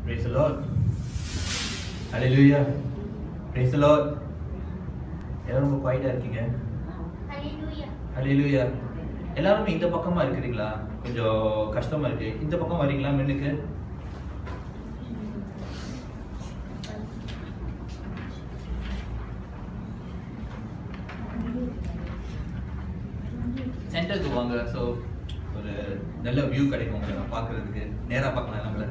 Praise the Lord. Hallelujah. Praise the Lord. எல்லாரும் ரொம்ப குவைட்டா இருக்கீங்க Hallelujah. ஹalleluya எல்லாரும் இந்த பக்கமா இருக்கிறீங்களா கொஞ்சம் கஷ்டமா இருக்கு இந்த பக்கம் வரீங்களா மென்னுக்கு சென்டருக்கு வாங்க ஸோ ஒரு நல்ல வியூ கிடைக்கும் உங்களை நான் பார்க்கறதுக்கு நேரா பார்க்கலாம் நம்மள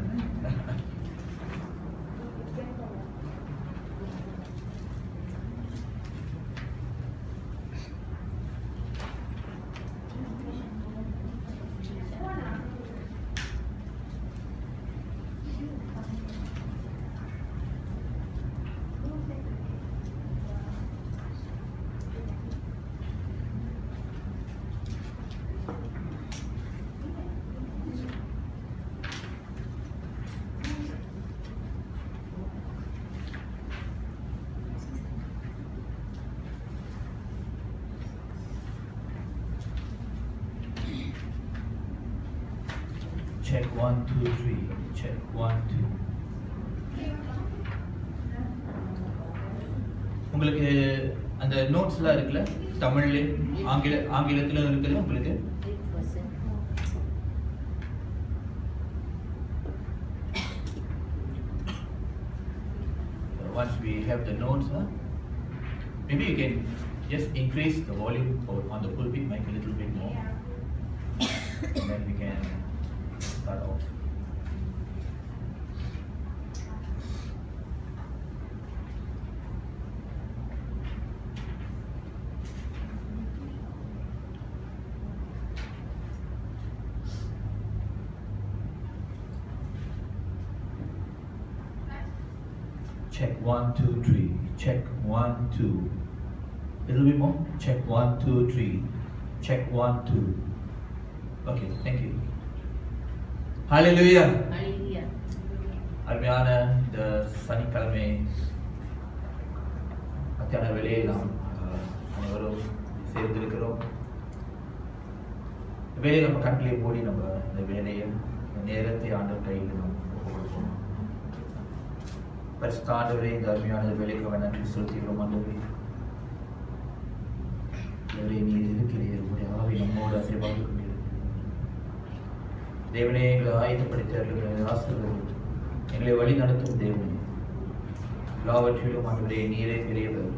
check one two three check one two உங்களுக்கு அந்த நோட்ஸ்லாம் இருக்குல்ல தமிழ்ல ஆங்கில ஆங்கிலத்துல இருக்குல்ல உங்களுக்கு once we have the notes huh? maybe you can just increase the volume or on the pulpit mic a little bit more and then we can start off check one two three check one two a little bit more check one two three check one two okay thank you hallelujah Hallelujah. அருமையான இந்த சனிக்கிழமை மத்தியான வேலையில் நாம் அஹ், அனைவரும் சேர்ந்திருக்கிறோம் இந்த வேலையை நம்ம கண்களை மூடி நம்ம இந்த வேலையை இந்த நேரத்தை ஆண்டவர் கையில் நாம் ஒப்புக் கொடுப்போம் பரிசுத்த ஆண்டவரே இந்த அருமையான வேலைக்கு நன்றி செலுத்துகிறோம் ஆண்டவரே தேவரே நீர் இருக்கிறீர் உங்களுடைய ஆவி நம்மோடு அசைவாக கொண்டிருக்கிறது தேவனே எங்களை ஆயுதப்படுத்தி அருளுகிற ஆசீர்வதித்து எங்களை வழி நடத்தும் தேவனே எல்லாவற்றிலும் ஆண்டவரே நீரே பெரியவர்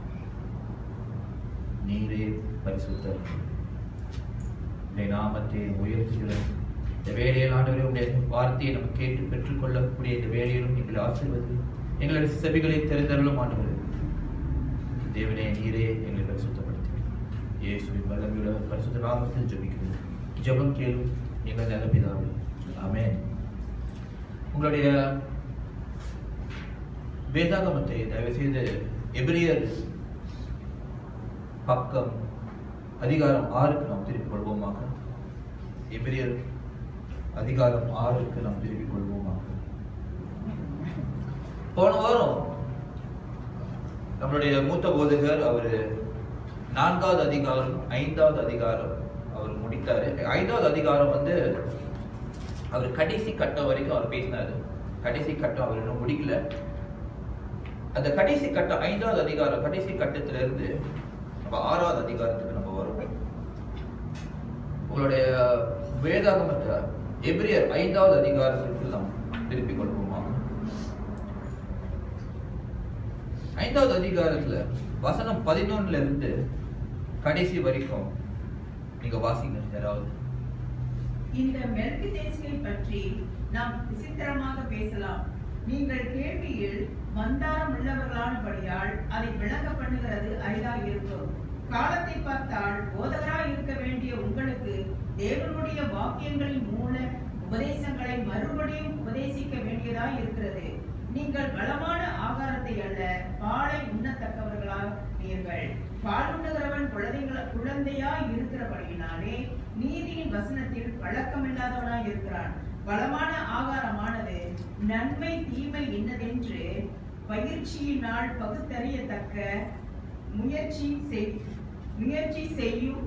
நீரே பரிசுத்தர் உடைய நாமத்தை உயர்த்துகிறோம் இந்த வேலையில் ஆண்டவரே உடைய வார்த்தையை நம்ம கேட்டு பெற்றுக்கொள்ளக்கூடிய இந்த வேலையிலும் எங்களை ஆசீர்வது எங்களுடைய செவிகளை தெரிந்தருளும் ஆண்டவரே தேவனே நீரே எங்களை பரிசுத்தப்படுத்தி இயேசுவின் வல்லமையுள்ள பரிசுத்த நாமத்தில் ஜெபிக்கிறோம் ஜெபம் கேளும் எங்கள் நல்ல பிதாவே ஆமென் உங்களுடைய வேதாகமத்தை தயவு செய்து எபிரியர் பக்கம் அதிகாரம் ஆறுக்கு நாம் திருப்பிக் கொள்வோமாக எபிரியர் அதிகாரம் ஆறுக்கு நாம் திருப்பிக் கொள்வோமாக போன வாரம் நம்மளுடைய மூத்த போதகர் அவர் நான்காவது அதிகாரம் ஐந்தாவது அதிகாரம் அவர் முடித்தாரு ஐந்தாவது அதிகாரம் வந்து அவர் கடைசி கட்டம் வரைக்கும் அவர் பேசினாரு கடைசி கட்டம் அவர் இன்னும் முடிக்கல அந்த கடைசி கட்டம் ஐந்தாவது அதிகாரம் கடைசி கட்டத்துல இருந்து நம்ம ஆறாவது அதிகாரத்துக்கு நம்ம வரோம் உங்களுடைய வேதாகமத்தை எபிரியர் ஐந்தாவது அதிகாரத்திற்கு நாம் திருப்பிக் கொள்வோமா ஐந்தாவது அதிகாரத்துல வசனம் பதினொன்னுல இருந்து கடைசி வரைக்கும் நீங்க வாசிங்க யாராவது இந்த மெல்கிதேசை பற்றி நாம் விசித்திரமாக பேசலாம் நீங்கள் கேள்வியில் மந்தாரம் உள்ளவர்களானபடியால் அதை விளங்க பண்ணுகிறது அரிதாக இருக்கும் காலத்தை பார்த்தால் போதகராய் இருக்க வேண்டிய உங்களுக்கு தேவனுடைய வாக்கியங்களின் மூல உபதேசங்களை மறுபடியும் உபதேசிக்க வேண்டியதாய் இருக்கிறது நீங்கள் பலமான ஆகாரத்தை அல்ல பாலை உண்ணத்தக்கவர்களா நீங்கள் பாலுண்ணுகிறவன் குழந்தைகள குழந்தையாய் இருக்கிறபடியினாலே நீதியின் வசனத்தில் பழக்கமில்லாதவனாய் இருக்கிறான் பலமான ஆகாரமானது நன்மை தீமை இன்னதென்று பயிற்சியினால் பகுத்தறியத்தக்க முயற்சி செய் முயற்சி செய்யும்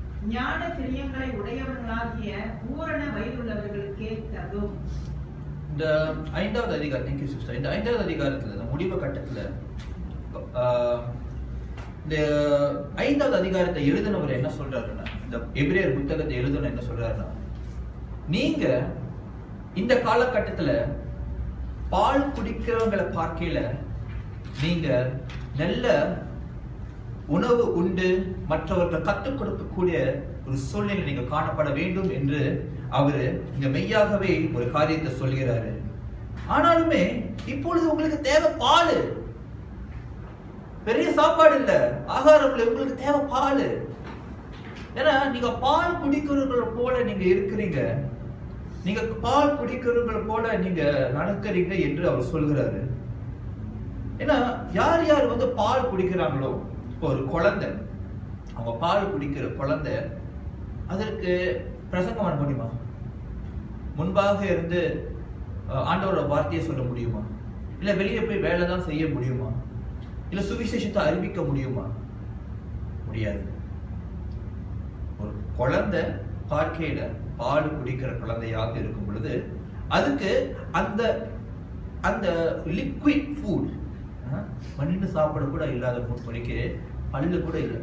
ஞான திரியங்களை உடையவர்களாகிய பூரண வயதுள்ளவர்களுக்கே தகும் இந்த ஐந்தாவது அதிகாரம் தேங்க்யூ சிஸ்டர் இந்த ஐந்தாவது அதிகாரத்துல இந்த முடிவு கட்டத்துல ஆஹ், இந்த ஐந்தாவது அதிகாரத்தை எழுதினவர் என்ன சொல்றாருன்னா இந்த எபிரேயர் புத்தகத்தை எழுதின என்ன சொல்றாருன்னா நீங்க இந்த காலகட்டத்துல பால் குடிக்கிறவங்களை பார்க்கையில நீங்க நல்ல உணவு உண்டு மற்றவர்கள் கற்றுக் கொடுக்கக்கூடிய ஒரு சூழ்நிலை நீங்க காணப்பட வேண்டும் என்று அவரு இங்க மெய்யாகவே ஒரு காரியத்தை சொல்கிறாரு ஆனாலுமே இப்பொழுது உங்களுக்கு தேவை பால் பெரிய சாப்பாடு இல்ல ஆகாரம் இல்ல உங்களுக்கு தேவை பால் ஏன்னா நீங்க பால் குடிக்கிறவர்கள் போல நீங்க இருக்கிறீங்க நீங்க பால் குடிக்கிறவர்கள் போல நீங்க நடக்கிறீங்க என்று அவர் சொல்கிறாரு ஏன்னா யார் யார் வந்து பால் குடிக்கிறாங்களோ இப்போ ஒரு குழந்தை அவங்க பால் குடிக்கிற குழந்தை அதற்கு பிரசங்கம் பண்ண முடியுமா முன்பாக இருந்து அஹ், ஆண்டவரோட வார்த்தையை சொல்ல முடியுமா இல்ல வெளியே போய் வேலை தான் செய்ய முடியுமா இல்ல சுவிசேஷத்தை அறிவிக்க முடியுமா முடியாது ஒரு குழந்தை பார்க்கையில பால் குடிக்கிற குழந்தையாக இருக்கும் பொழுது அதுக்கு அந்த அந்த லிக்விட் ஃபுட் மண்ணு சாப்பிட கூட இல்லாத ஃபுட் படிக்க பல்லு கூட இல்லை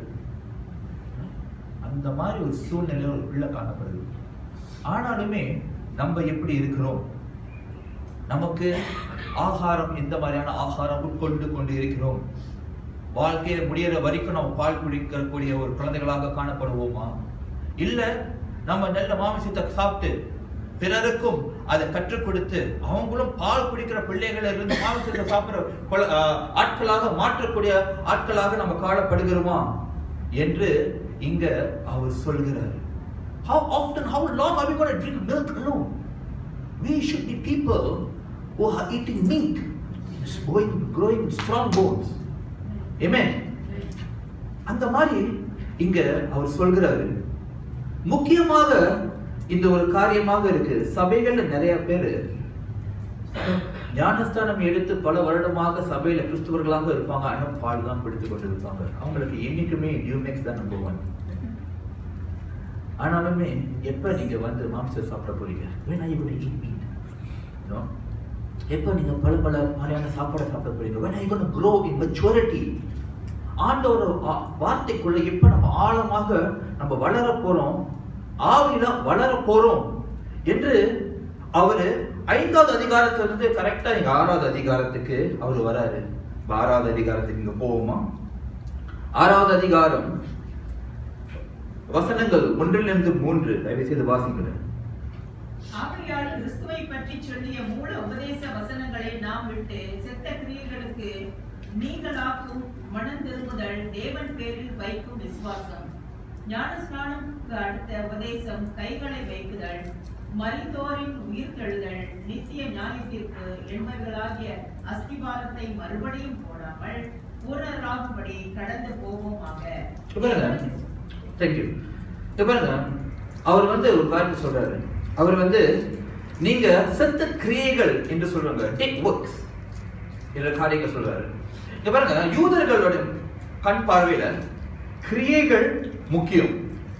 அந்த மாதிரி ஒரு சூழ்நிலை ஒரு பிள்ளை காணப்படுது ஆனாலுமே நம்ம எப்படி இருக்கிறோம் நமக்கு ஆகாரம் எந்த மாதிரியான ஆகாரம் உட்கொண்டு கொண்டு இருக்கிறோம் வாழ்க்கையில முடியற வரைக்கும் நம்ம பால் குடிக்கக்கூடிய ஒரு குழந்தைகளாக காணப்படுவோமா இல்ல நம்ம நல்ல மாமிசத்தை சாப்பிட்டு பிறருக்கும் அதை கற்றுக் கொடுத்து அவங்களும் பால் குடிக்கிற பிள்ளைகள் இருந்து மாமிசத்தை சாப்பிடுற குழ- ஆஹ் ஆட்களாக மாற்றக்கூடிய ஆட்களாக நம்ம காணப்படுகிறோமா என்று இங்க அவர் சொல்கிறார் how often how long are we going to drink milk alone we should be people who are eating meat growing, growing strong bones amen அந்த மாதிரி இங்க அவர் சொல்கிறாரு முக்கியமாக இந்த ஒரு காரியமாக இருக்கு சபைகள்ல நிறைய பேரு ஞானஸ்தானம் எடுத்து பல வருடமாக சபையில கிறிஸ்துவர்களாக இருப்பாங்க ஆனா பால் தான் பிடித்து கொண்டு இருப்பாங்க அவங்களுக்கு என்னைக்குமே நியூமேக்ஸ் தான் நம்பர் ஒன் ஆனாலுமே எப்ப நீங்க வந்து மாம்சம் சாப்பிட போறீங்க when are you going to eat meat you know எப்ப நீங்க பல பல மாதிரியான சாப்பாடை சாப்பிட போறீங்க when are you going to grow in maturity ஆண்டவர் வா- வார்த்தைக்குள்ள எப்ப நம்ம ஆழமாக நம்ம வளர போறோம் ஆவில வளர போறோம் என்று அவரு ஐந்தாவது அதிகாரத்திலிருந்து கரெக்டா இங்க ஆறாவது அதிகாரத்துக்கு அவர் வராரு இப்ப ஆறாவது அதிகாரத்துக்கு இங்க போவோமா ஆறாவது அதிகாரம் வசனங்கள் ஒன்றிலிருந்து மூன்று தயவு செய்து வாசிக்கிறேன் ஆகையால் கிறிஸ்துவை பற்றி சொல்லிய மூல உபதேச வசனங்களை நாம் விட்டு செத்த கிரியைகளுக்கு நீங்களாக்கும் மனம் திரும்புதல் தேவன் பேரில் வைக்கும் விசுவாசம் ஞானஸ்நானம்க்கு அடுத்த உபதேசம் கைகளை வைக்குதல் மரித்தோரின் உயிர்த்தெழுதல் நித்திய நியாயத்திற்கு என்பவர்களாகிய அஸ்திபாரத்தை மறுபடியும் போடாமல் பூரணராகும்படி கடந்து போவோமாக இப்ப பாருங்க தேங்க்யூ இப்ப பாருங்க அவர் வந்து ஒரு காரியத்தை சொல்றாரு அவர் வந்து நீங்க செத்த கிரியைகள் என்று சொல்றாங்க டேக் ஒர்க்ஸ் என்ற காரியங்கள் சொல்றாரு இங்க பாருங்க யூதர்களோட கண் பார்வையில கிரியைகள் முக்கியம்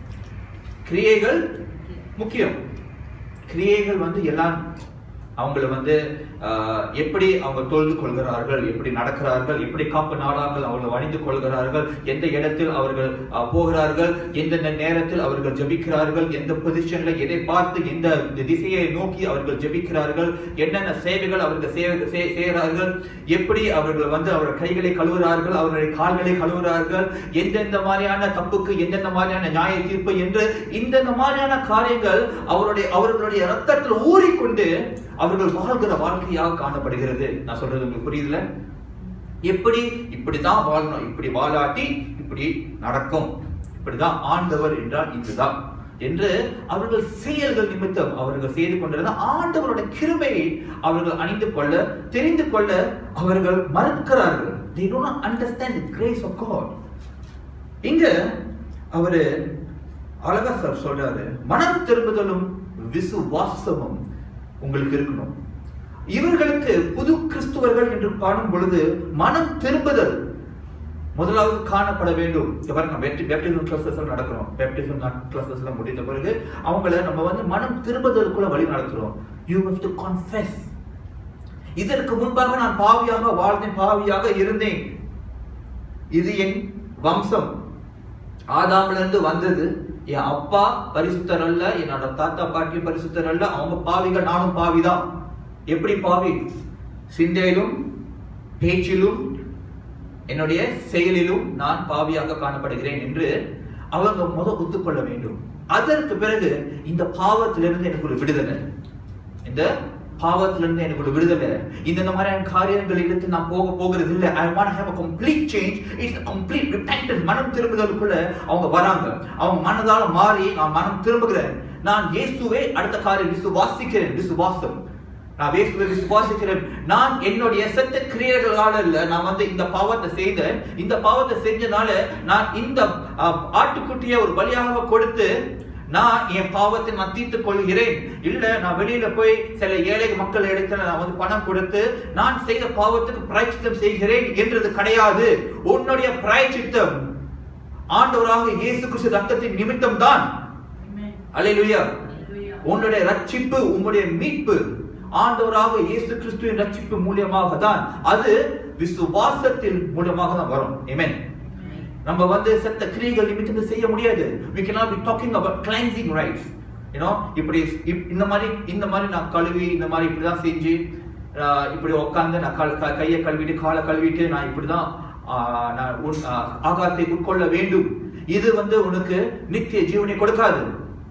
கிரியைகள் முக்கியம் கிரியைகள் வந்து எல்லாம் அவங்கள வந்து ஆஹ், எப்படி அவங்க தொழுது கொள்கிறார்கள் எப்படி நடக்கிறார்கள் எப்படி காப்பு நாடார்கள் அவர்கள் வணிந்து கொள்கிறார்கள் எந்த இடத்தில் அவர்கள் ஆஹ், போகிறார்கள் எந்தெந்த நேரத்தில் அவர்கள் ஜெபிக்கிறார்கள் எந்த பொசிஷன்ல எதை பார்த்து எந்த திசையை நோக்கி அவர்கள் ஜெபிக்கிறார்கள் என்னென்ன சேவைகள் அவர்கள் செய்ய- செய்- செய்கிறார்கள் எப்படி அவர்கள் வந்து அவர்கள் கைகளை கழுவுகிறார்கள் அவர்களுடைய கால்களை கழுவுகிறார்கள் எந்தெந்த மாதிரியான தப்புக்கு எந்தெந்த மாதிரியான நியாய தீர்ப்பு என்று இந்தந்த மாதிரியான காரியங்கள் அவருடைய அவர்களுடைய ரத்தத்தில் ஊறிக்கொண்டு அவர்கள் வாழ்கிற வாழ்க்கையாக காணப்படுகிறது நான் சொல்றது உங்களுக்கு புரியுதுல எப்படி இப்படிதான் வாழணும் இப்படி வாழாட்டி இப்படி நடக்கும் இப்படிதான் ஆண்டவர் என்றால் இதுதான் என்று அவர்கள் செயல்கள் நிமித்தம் அவர்கள் செய்து கொண்டிருந்த ஆண்டவரோட கிருபையை அவர்கள் அணிந்து கொள்ள தெரிந்து கொள்ள அவர்கள் மறுக்கிறார்கள் they do not understand the grace of god இங்க அவரு அழகா சார் சொல்றாரு மனம் திரும்புதலும் விசுவாசமும் உங்களுக்கு இருக்கணும் இவர்களுக்கு புது கிறிஸ்துவர்கள் என்று காணும் பொழுது மனம் திரும்புதல் முதலாவது காணப்பட வேண்டும் இங்க பாருங்க பேப்டிசம் கிளாஸஸ் நடக்கிறோம் பேப்டிசம் கிளாஸஸ்ல முடிந்த பிறகு அவங்கள நம்ம வந்து மனம் திரும்புதலுக்குள்ள வழி நடத்துறோம் யூ ஹவ் டு கன்ஃபெஸ் இதற்கு முன்பாக நான் பாவியாக வாழ்ந்தேன் பாவியாக இருந்தேன் இது என் வம்சம் ஆதாம்ல இருந்து வந்தது என் அப்பா பரிசுத்தர் அல்ல என்னோட தாத்தா பாட்டியும் பரிசுத்தர் அல்ல அவங்க பாவிகள் நானும் பாவிதான் எப்படி பாவி சிந்தையிலும் பேச்சிலும் என்னுடைய செயலிலும் நான் பாவியாக காணப்படுகிறேன் என்று அவங்க முத ஒத்துக்கொள்ள வேண்டும் அதற்கு பிறகு இந்த பாவத்திலிருந்து எனக்கு ஒரு விடுதலை இந்த பாவத்திலிருந்து எனக்கு ஒரு விடுதலை இந்த இந்த மாதிரியான காரியங்கள் எடுத்து நான் போக போகிறது இல்லை I want have a complete change it's complete repentance மனம் திரும்புதலுக்குள்ள அவங்க வராங்க அவங்க மனதால மாறி நான் மனம் திரும்புகிறேன் நான் இயேசுவை அடுத்த காரியம் விசுவாசிக்கிறேன் விசுவாசம் நான் இயேசுவை விசுவாசிக்கிறேன் நான் என்னுடைய செத்த கிரியர்களால இல்ல நான் வந்து இந்த பாவத்தை செய்தேன் இந்த பாவத்தை செஞ்சனால நான் இந்த அஹ், ஆட்டுக்குட்டியை ஒரு பலியாக கொடுத்து நான் என் பாவத்தை நான் தீர்த்துக் கொள்கிறேன் இல்ல நான் வெளியில போய் சில ஏழை மக்கள் இடத்துல நான் வந்து பணம் கொடுத்து நான் செய்த பாவத்துக்கு பிராய்ச்சித்தம் செய்கிறேன் என்றது கிடையாது உன்னுடைய பிராய்ச்சித்தம் ஆண்டவராக இயேசு கிறிஸ்து ரத்தத்தின் நிமித்தம் தான் Amen. அல்லேலூயா Hallelujah. உன்னுடைய ரட்சிப்பு உன்னுடைய மீட்பு ஆண்டவராக இயேசு கிறிஸ்துவின் ரட்சிப்பு மூலியமாக தான் அது விசுவாசத்தின் மூலியமாக தான் வரும் ஆமென் Amen. நம்ம வந்து செத்த கிரியைகள் நிமித்தம் செய்ய முடியாது we cannot be talking about cleansing rights you know இப்படி இப்- இந்த மாதிரி இந்த மாதிரி நான் கழுவி இந்த மாதிரி இப்படி தான் செஞ்சு ஆஹ், இப்படி உட்கார்ந்து நான் கால் க- கையை கழுவிட்டு காலை கழுவிட்டு நான் இப்படி தான் ஆஹ், நான் உன்- ஆஹ், ஆகாரத்தை உட்கொள்ள வேண்டும் இது வந்து உனக்கு நித்திய ஜீவனை கொடுக்காது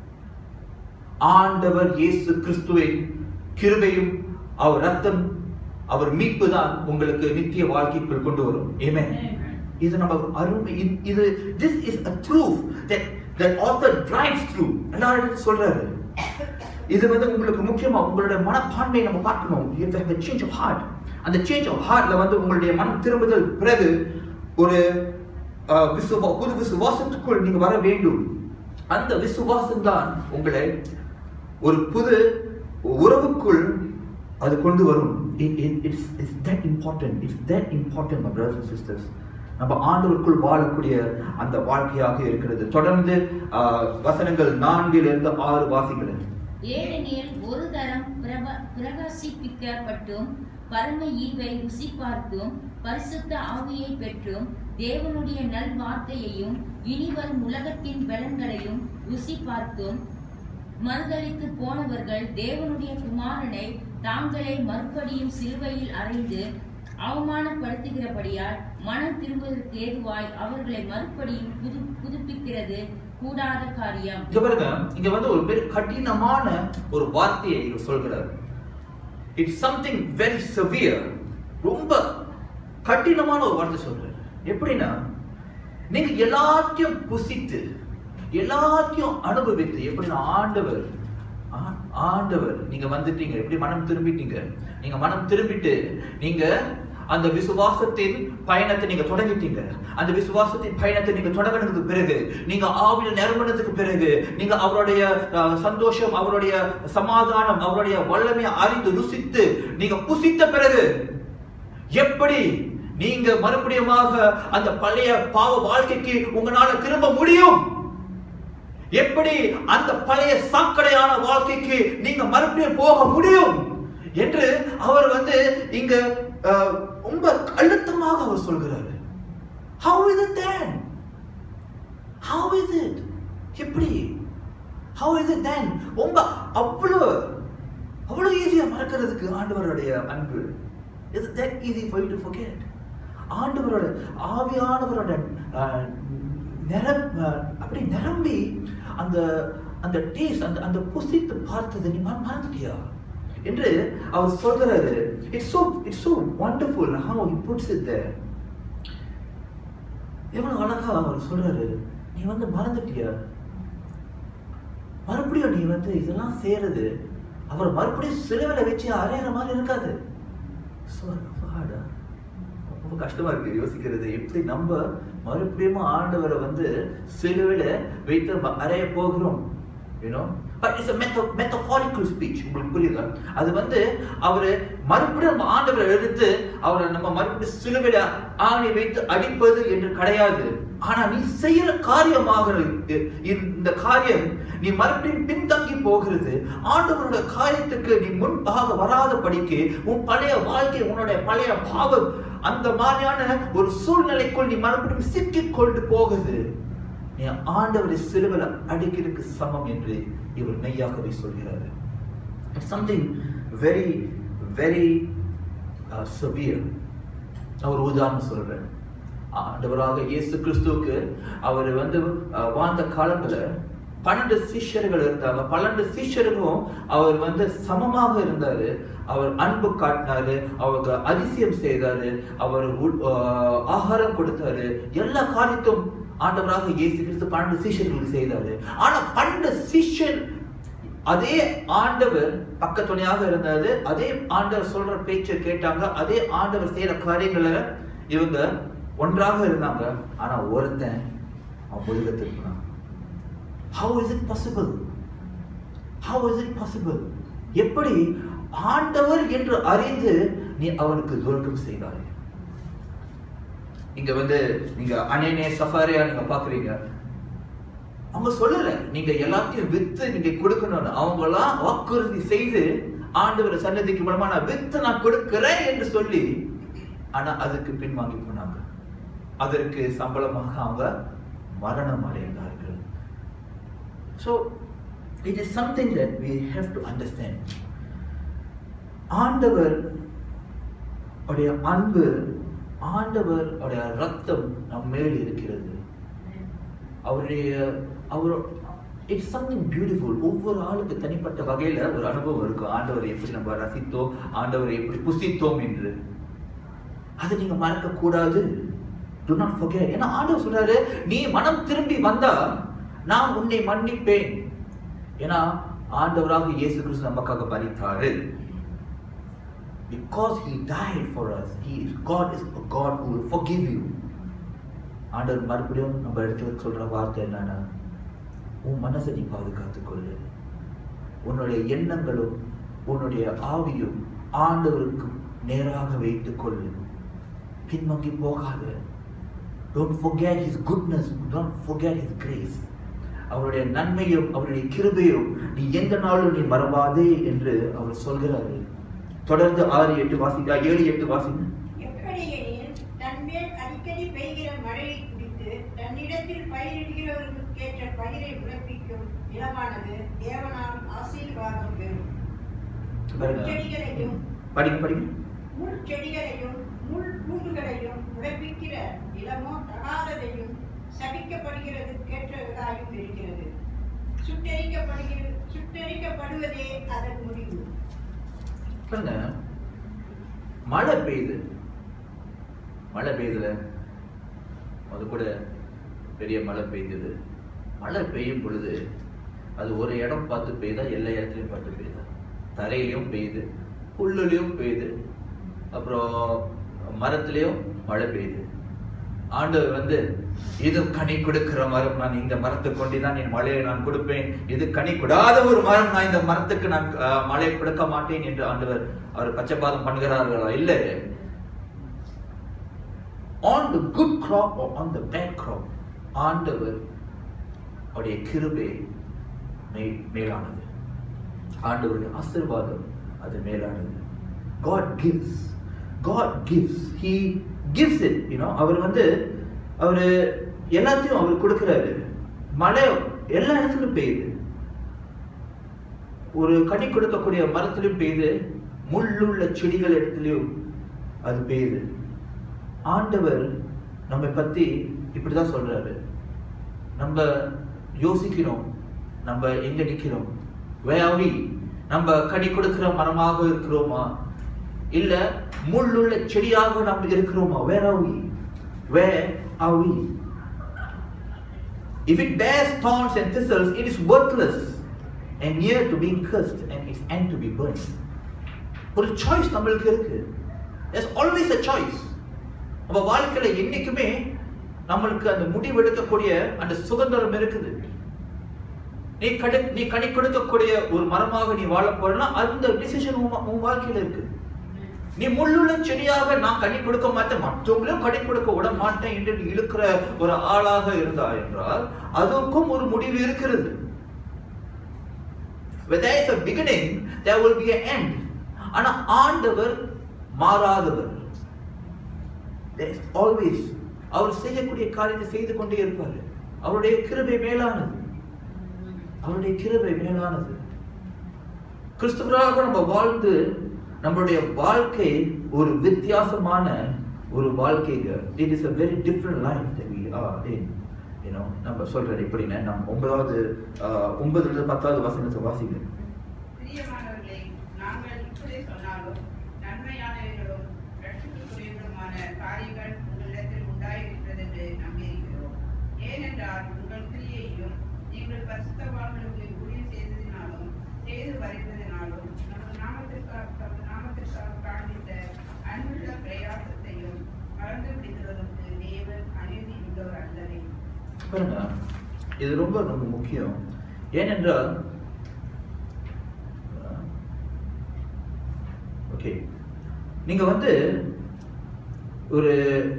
ஆண்டவர் இயேசு கிறிஸ்துவின் கிருபையும் அவர் ரத்தம் அவர் மீட்பு தான் உங்களுக்கு நித்திய வாழ்க்கைக்குள் கொண்டு வரும் ஆமென் Amen. இது நம்ம அருமை இது- இது this is a proof that that author drives through எல்லாரும் சொல்றாரு இது வந்து உங்களுக்கு முக்கியமா உங்களுடைய மனப்பான்மையை நம்ம பார்க்கணும் you have to have a change of heart அந்த சேஞ்ச் ஆஃப் ஹார்ட்ல வந்து உங்களுடைய மனம் திரும்புதல் பிறகு ஒரு அஹ், விசுவா புது விசுவாசத்துக்குள் நீங்க வர வேண்டும் அந்த விசுவாசம் தான் உங்களை ஒரு புது உறவுக்குள் அது கொண்டு வரும் It- it- it's it's that important it's that important my brothers and sisters நம்ம ஆண்டவருக்குள் வாழக்கூடிய அந்த வாழ்க்கையாக இருக்கிறது தொடர்ந்து ஆஹ், வசனங்கள் நான்கில் இருந்து ஆறு வாசிக்கிறேன் ஏனெனில் ஒரு தரம் பிரப- பிரகாசிப்பிக்கப்பட்டும் பரம ஈவை ருசி பார்த்தும் பரிசுத்த ஆவியை பெற்றும் தேவனுடைய நல் வார்த்தையையும் இனிவரும் உலகத்தின் பலன்களையும் ருசி பார்த்தும் மறுதளித்து போனவர்கள் தேவனுடைய குமாரனை தாங்களே மறுபடியும் சிலுவையில் அறைந்து அவமானப்படுத்துகிறபடியால் மனம் திரும்புவதற்கு ஏதுவாய் அவர்களை மறுபடியும் புது புதுப்பிக்கிறது கூடாத காரியம் இங்க பாருங்க இங்க வந்து ஒரு பெரிய கடினமான ஒரு வார்த்தையை இவர் சொல்கிறார் இட்ஸ் சம்திங் வெரி செவியர் ரொம்ப கடினமான ஒரு வார்த்தை சொல்றாரு எப்படின்னா நீங்க எல்லாத்தையும் புசித்து எல்லாத்தையும் அனுபவித்து எப்படின்னா ஆண்டவர் ஆ- ஆண்டவர் நீங்க வந்துட்டீங்க எப்படி மனம் திரும்பிட்டீங்க நீங்க மனம் திரும்பிட்டு நீங்க அந்த விசுவாசத்தின் பயணத்தை நீங்க தொடங்கிட்டீங்க அந்த விசுவாசத்தின் பயணத்தை நீங்க தொடங்கினதுக்கு பிறகு நீங்க ஆவியில் நிரம்பினதுக்கு பிறகு நீங்க அவருடைய அஹ், சந்தோஷம் அவருடைய சமாதானம் அவருடைய வல்லமையை அறிந்து ருசித்து நீங்க புசித்த பிறகு எப்படி நீங்க மறுபடியுமாக அந்த பழைய பாவ வாழ்க்கைக்கு உங்களால திரும்ப முடியும் எப்படி அந்த பழைய சாக்கடையான வாழ்க்கைக்கு நீங்க மறுபடியும் போக முடியும் என்று அவர் வந்து இங்க அஹ், ரொம்ப அழுத்தமாக அவர் சொல்கிறாரு how is it then how is it எப்படி how is it then ரொம்ப அவ்வளவு அவ்வளவு ஈஸியா மறக்கிறதுக்கு ஆண்டவருடைய அன்பு is it that easy for you to forget ஆண்டவரோட ஆவியானவரோட அஹ், நிரம் அஹ், அப்படி நிரம்பி அந்த அந்த டேஸ்ட் அந்த அந்த புசித்து பார்த்ததை நீ மற- மறந்துட்டியா என்று அவர் சொல்கிறாரு it's so it's so wonderful how he puts it there எவ்வளவு அழகா அவர் சொல்றாரு நீ வந்து மறந்துட்டியா மறுபடியும் நீ வந்து இதெல்லாம் செய்யறது அவர் மறுபடியும் சிலுவையில வச்சு அரையிற மாதிரி இருக்காது So, so hard, ஆ? ரொம்ப கஷ்டமா இருக்கு யோசிக்கிறது எப்படி நம்ம மறுபடியும் ஆண்டவரை வந்து சிலுவையில வைத்து ம- அறைய போகிறோம் யூனோ பட் இட்ஸ் மெத்தோ மெத்தபாரிக்கல் ஸ்பீச் உங்களுக்கு புரியுதா அது வந்து அவர் மறுபடியும் நம்ம ஆண்டவரை எடுத்து அவரை நம்ம மறுபடியும் சிலுவையில ஆணி வைத்து அடிப்பது என்று கிடையாது ஆனா நீ செய்யற காரியமாக இருக்கு. இந்த காரியம் நீ மறுபடியும் பின்தங்கி போகிறது ஆண்டவருடைய காரியத்துக்கு நீ முன்பாக வராத படிக்கு உன் பழைய வாழ்க்கை உன்னுடைய பழைய பாவம் அந்த மாதிரியான ஒரு சூழ்நிலைக்குள் நீ மறுபடியும் சிக்கிக் கொண்டு போகுது நீ ஆண்டவரை சிலுவையில் அடிக்கிறதுக்கு சமம் என்று இவர் மெய்யாகவே சொல்கிறார் it's something very very severe நான் ஒரு உதாரணம் சொல்றேன் ஆண்டவராக இயேசு கிறிஸ்துவுக்கு அவர் வந்து அஹ், வாழ்ந்த காலத்துல பன்னெண்டு சிஷ்யர்கள் இருந்தாங்க பன்னெண்டு சிஷ்யர்களும் அவர் வந்து சமமாக இருந்தாரு அவர் அன்பு காட்டினாரு அவருக்கு அதிசயம் செய்தாரு அவர் உள்- அஹ், ஆகாரம் கொடுத்தாரு எல்லா காரியத்தும் ஆண்டவராக இயேசு கிறிஸ்து பன்னெண்டு சிஷ்யர்களுக்கு செய்தாரு ஆனா பன்னெண்டு சிஷ்யர் அதே ஆண்டவர் பக்கத்துணையாக இருந்தாரு அதே ஆண்டவர் சொல்ற பேச்சை கேட்டாங்க அதே ஆண்டவர் செய்யற காரியங்களை இவங்க ஒன்றாக இருந்தாங்க ஆனா ஒருத்தன் அவன் முருகத்துக்கு போனான் how is it possible how is it possible எப்படி ஆண்டவர் என்று அறிந்து நீ அவனுக்கு துரோகம் செய்தாய் இங்க வந்து நீங்க அனேனே சஃபாரியா நீங்க பாக்குறீங்க அவங்க சொல்லல நீங்க எல்லாத்தையும் வித்து நீங்க கொடுக்கணும்னு அவங்க எல்லாம் வாக்குறுதி செய்து ஆண்டவர் சன்னதிக்கு மூலமா நான் வித்து நான் கொடுக்கிறேன் என்று சொல்லி ஆனா அதுக்கு பின்வாங்கி போனாங்க அதற்கு சம்பளமாக அவங்க மரணம் அடைந்தார்கள் so it is something that we have to understand ஆண்டவர் உடைய அன்பு ஆண்டவர் உடைய ரத்தம் நம் மேல் இருக்கிறது அவருடைய அவர் இட்ஸ் சம்திங் பியூட்டிஃபுல் ஒவ்வொரு ஆளுக்கு தனிப்பட்ட வகையில ஒரு அனுபவம் இருக்கும் ஆண்டவரை எப்படி நம்ம ரசித்தோம் ஆண்டவரை எப்படி புசித்தோம் என்று அதை நீங்க மறக்க கூடாது டு நாட் forget ஏன்னா ஆண்டவர் சொல்றாரு நீ மனம் திரும்பி வந்தா நான் உன்னை மன்னிப்பேன் ஏன்னா ஆண்டவராக இயேசு கிறிஸ்து நமக்காக பரித்தாரு because he died for us he is god is a god who will forgive you ஆண்டவர் மறுபடியும் நம்ம இடத்துல சொல்ற வார்த்தை என்னன்னா உன் மனசை நீ பாதுகாத்துக் கொள்ளு உன்னுடைய எண்ணங்களும் உன்னுடைய ஆவியும் ஆண்டவருக்கு நேராக வைத்துக் கொள்ளு பின்வாங்கி போகாத don't forget his goodness don't forget his grace அவருடைய நன்மையும் அவருடைய கிருபையும் நீ எந்த நாளும் நீ மறவாதே என்று அவர் சொல்கிறாரு தொடர்ந்து ஆறு எட்டு வாசிங்க ஏழு எட்டு வாசிங்க எப்படியெனில் தன்மேல் அடிக்கடி பெய்கிற மழையை குடித்து தன்னிடத்தில் பயிரிடுகிறவர்களுக்கு ஏற்ற பயிரை முளைப்பிக்கும் நிலமானது தேவனால் ஆசீர்வாதம் பெறும் பாருங்க. முட்செடிகளையும் படிங்க படிங்க முள் செடிகளையும் முள் பூண்டுகளையும் முளைப்பிக்கிற நிலமோ தகாததையும் சபிக்கப்படுகிறதுக்கேற்றதாயும் இருக்கிறது சுட்டெரிக்கப்படுகிறது சுட்டெரிக்கப்படுவதே அதன் முடிவு பாருங்க மழை பெய்யுது மழை பெய்யுதுல அது கூட பெரிய மழை பெய்யுது மழை பெய்யும் பொழுது அது ஒரு இடம் பார்த்து பெய்யுதா எல்லா இடத்துலையும் பார்த்து பெய்யுதா தரையிலையும் பெய்யுது புல்லுலையும் பெய்யுது அப்புறம் மரத்துலேயும் மழை பெய்யுது ஆண்டவர் வந்து இது கனி கொடுக்கிற மரம் நான் இந்த மரத்தை கொண்டு தான் என் மழையை நான் கொடுப்பேன் இது கனி கொடாத ஒரு மரம் நான் இந்த மரத்துக்கு நான் அஹ், மழை கொடுக்க மாட்டேன் என்று ஆண்டவர் அவர் பச்சைப்பாதம் பண்ணுகிறார்களா இல்லை on the good crop or on the bad crop ஆண்டவர் அவருடைய கிருபை மே மேலானது ஆண்டவருடைய ஆசீர்வாதம் அது மேலானது God gives God gives he gives it you know அவர் வந்து அவர் எல்லாத்தையும் அவர் கொடுக்கிறாரு மழை எல்லா இடத்துலையும் பெய்யுது ஒரு கனி கொடுக்கக்கூடிய மரத்திலும் பெய்யுது முள்ளுள்ள செடிகள் இடத்துலையும் அது பெய்யுது ஆண்டவர் நம்மை பத்தி இப்படிதான் சொல்றாரு நம்ம யோசிக்கிறோம் நம்ம எங்க நிக்கிறோம் Where are we? நம்ம கனி கொடுக்கிற மரமாக இருக்கிறோமா இல்ல முள்ளுள்ள செடியாக நம்ம இருக்கிறோமா Where are we? Where are we? If it bears thorns and thistles, it is worthless and near to being cursed and its end to be burnt. ஒரு சாய்ஸ் நம்மளுக்கு இருக்கு there's always a choice நம்ம வாழ்க்கையில என்னைக்குமே நம்மளுக்கு அந்த முடிவெடுக்கக்கூடிய அந்த சுதந்திரம் இருக்குது நீ கடி நீ கனி கொடுக்கக்கூடிய ஒரு மரமாக நீ வாழ போறனா அந்த டிசிஷன் உன் வாழ்க்கையில இருக்கு நீ முள்ளுள்ள செடியாக நான் கனி கொடுக்க மாட்டேன் மற்றவங்களும் கனி கொடுக்க விட மாட்டேன் என்று நீ இழுக்கிற ஒரு ஆளாக இருந்தா என்றால் அதற்கும் ஒரு முடிவு இருக்கிறது Where there is a beginning, there will be an end. ஆனா ஆண்டவர் மாறாதவர் There is always அவர் செய்யக்கூடிய காரியத்தை செய்து கொண்டே இருப்பார் அவருடைய கிருபை மேலானது அவருடைய கிருபை மேலானது கிறிஸ்துவராக நம்ம வாழ்ந்து நம்மளுடைய வாழ்க்கை ஒரு வித்தியாசமான ஒரு வாழ்க்கைங்க it is a very different life that we are in you know நம்ம சொல்றது எப்படின்னா நம்ம ஒன்பதாவது ஆஹ், ஒன்பதுல இருந்து பத்தாவது வசனத்தை வாசிங்க பிரியமானவர்களே நாங்கள் இப்படி சொன்னாலும் நன்மையானவைகளும் ரட்சிப்புக்குரியவர்களுமான காரியங்கள் உங்களிடத்தில் உண்டாயிருக்கிறது என்று நம்பியிருக்கிறோம் ஏனென்றால் உங்கள் கிரியையும் நீங்கள் பரிசுத்தவான்களுக்கு ஊழியம் செய்ததினாலும் செய்து வருகிறதினாலும் நமது நாமத்திற்காக தமது நாமத்திற்காக காண்பித்த அன்புள்ள பிரயாசத்தையும் மறந்து விடுகிறதற்கு தேவன் அநீதி உள்ளவர் அல்லவே பாருங்க இது ரொம்ப ரொம்ப முக்கியம் ஏனென்றால் ஓகே நீங்க வந்து ஒரு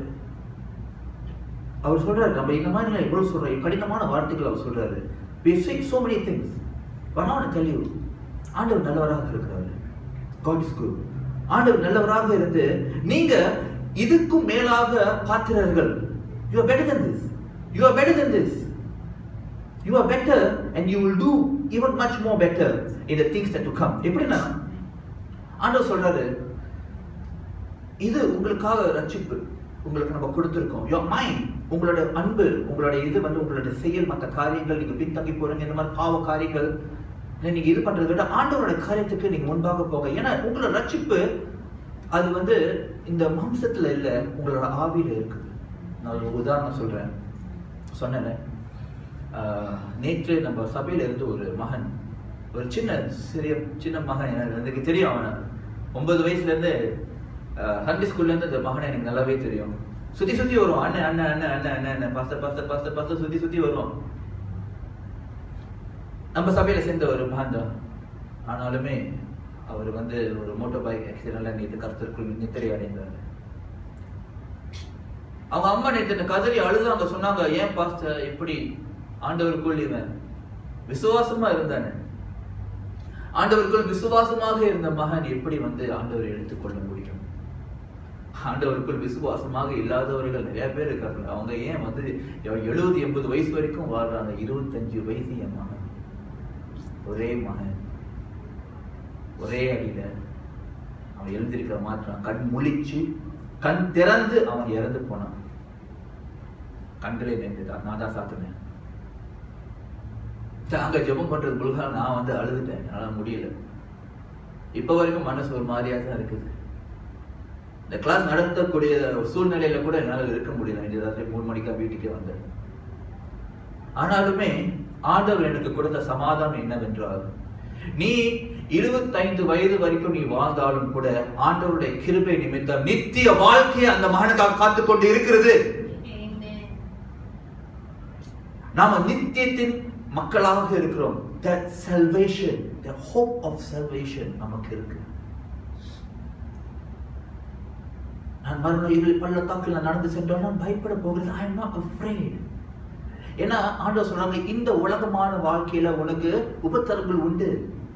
அவர் சொல்றாரு நம்ம இந்த மாதிரி எவ்வளவு சொல்றாரு கடினமான வார்த்தைகள் அவர் சொல்றாரு we say so many things but I want to tell you ஆண்டவர் நல்லவராக இருக்கிறாரு God is good ஆண்டவர் நல்லவராக இருந்து நீங்க இதுக்கும் மேலாக பாத்திரர்கள் you are better than this you are better than this you are better and you will do even much more better in the things that to come எப்படின்னா ஆண்டவர் சொல்றாரு இது உங்களுக்காக ரட்சிப்பு உங்களுக்கு நம்ம கொடுத்துருக்கோம் யோர் மைண்ட் உங்களோட அன்பு உங்களோட இது வந்து உங்களோட செயல் மற்ற காரியங்கள் நீங்க பின்தங்கி போறீங்க இந்த மாதிரி பாவ காரியங்கள் இல்ல நீங்க இது பண்றதை விட ஆண்டவரோட காரியத்துக்கு நீங்க முன்பாக போக ஏன்னா உங்களோட ரட்சிப்பு அது வந்து இந்த மாம்சத்துல இல்ல உங்களோட ஆவியில இருக்குது நான் ஒரு உதாரணம் சொல்றேன் சொன்னேன் ஆஹ், நேற்று நம்ம சபையில இருந்து ஒரு மகன் ஒரு சின்ன சிறிய சின்ன மகன் எனக்கு எனக்கு தெரியும் அவனை ஒன்பது வயசுல இருந்து சண்டே ஸ்கூல்ல இருந்து அந்த மகனை எனக்கு நல்லாவே தெரியும் சுத்தி சுத்தி வருவான் அண்ணன் அண்ணன் அண்ணன் அண்ணன் அண்ணன் அண்ணன் பஸ்த பஸ்த பஸ்த பஸ்த சுத்தி சுத்தி வருவான் நம்ம சபையில சேர்ந்த ஒரு மகன் தான் ஆனாலுமே அவர் வந்து ஒரு மோட்டார் பைக் ஆக்சிடென்ட்ல நேற்று கருத்திற்குள் நித்திரை அடைந்தார் அவங்க அம்மா நேற்று என்ன கதறி அழுதாங்க சொன்னாங்க ஏன் பாஸ்டர் எப்படி ஆண்டவருக்குள் இவன் விசுவாசமா இருந்தானே ஆண்டவருக்குள் விசுவாசமாக இருந்த மகன் எப்படி வந்து ஆண்டவரை எடுத்துக்கொள்ள முடியும் ஆண்டவருக்குள் விசுவாசமாக இல்லாதவர்கள் நிறைய பேர் இருக்காங்க அவங்க ஏன் வந்து எழுபது எண்பது வயசு வரைக்கும் வாழ்றாங்க இருபத்தஞ்சு வயசு என் மகன் ஒரே மகன் ஒரே அடியில அவன் எழுந்திருக்கிற மாற்றான் கண் முழிச்சு கண் திறந்து அவன் இறந்து போனான் கண்களை நேர்ந்துட்டான் நான் தான் சாத்தினேன் அங்க ஜெபம் பண்றது முழுக்க நான் வந்து அழுதுட்டேன் என்னால முடியல இப்ப வரைக்கும் மனசு ஒரு மாதிரியா தான் இருக்குது இந்த கிளாஸ் நடத்தக்கூடிய ஒரு சூழ்நிலையில கூட என்னால இருக்க முடியல இன்று ராத்திரி மூணு மணிக்கா வீட்டுக்கே வந்தேன் ஆனாலுமே ஆண்டவர் எனக்கு கொடுத்த சமாதானம் என்னவென்றால் நீ இருபத்தைந்து வயது வரைக்கும் நீ வாழ்ந்தாலும் கூட ஆண்டவருடைய கிருபை நிமித்தம் நித்திய வாழ்க்கையை அந்த மகனுக்காக காத்து கொண்டு இருக்கிறது Amen. நாம நித்தியத்தின் மக்களாக இருக்கிறோம் that salvation the hope of salvation நமக்கு இருக்கு நான் மரண இருள் பள்ளத்தாக்கில் நான் நடந்து சென்றோம் நான் பயப்பட போகிறது ஐ எம் நாட் afraid ஏன்னா ஆண்டவர் சொல்றாங்க இந்த உலகமான வாழ்க்கையில உனக்கு உபத்தரங்கள் உண்டு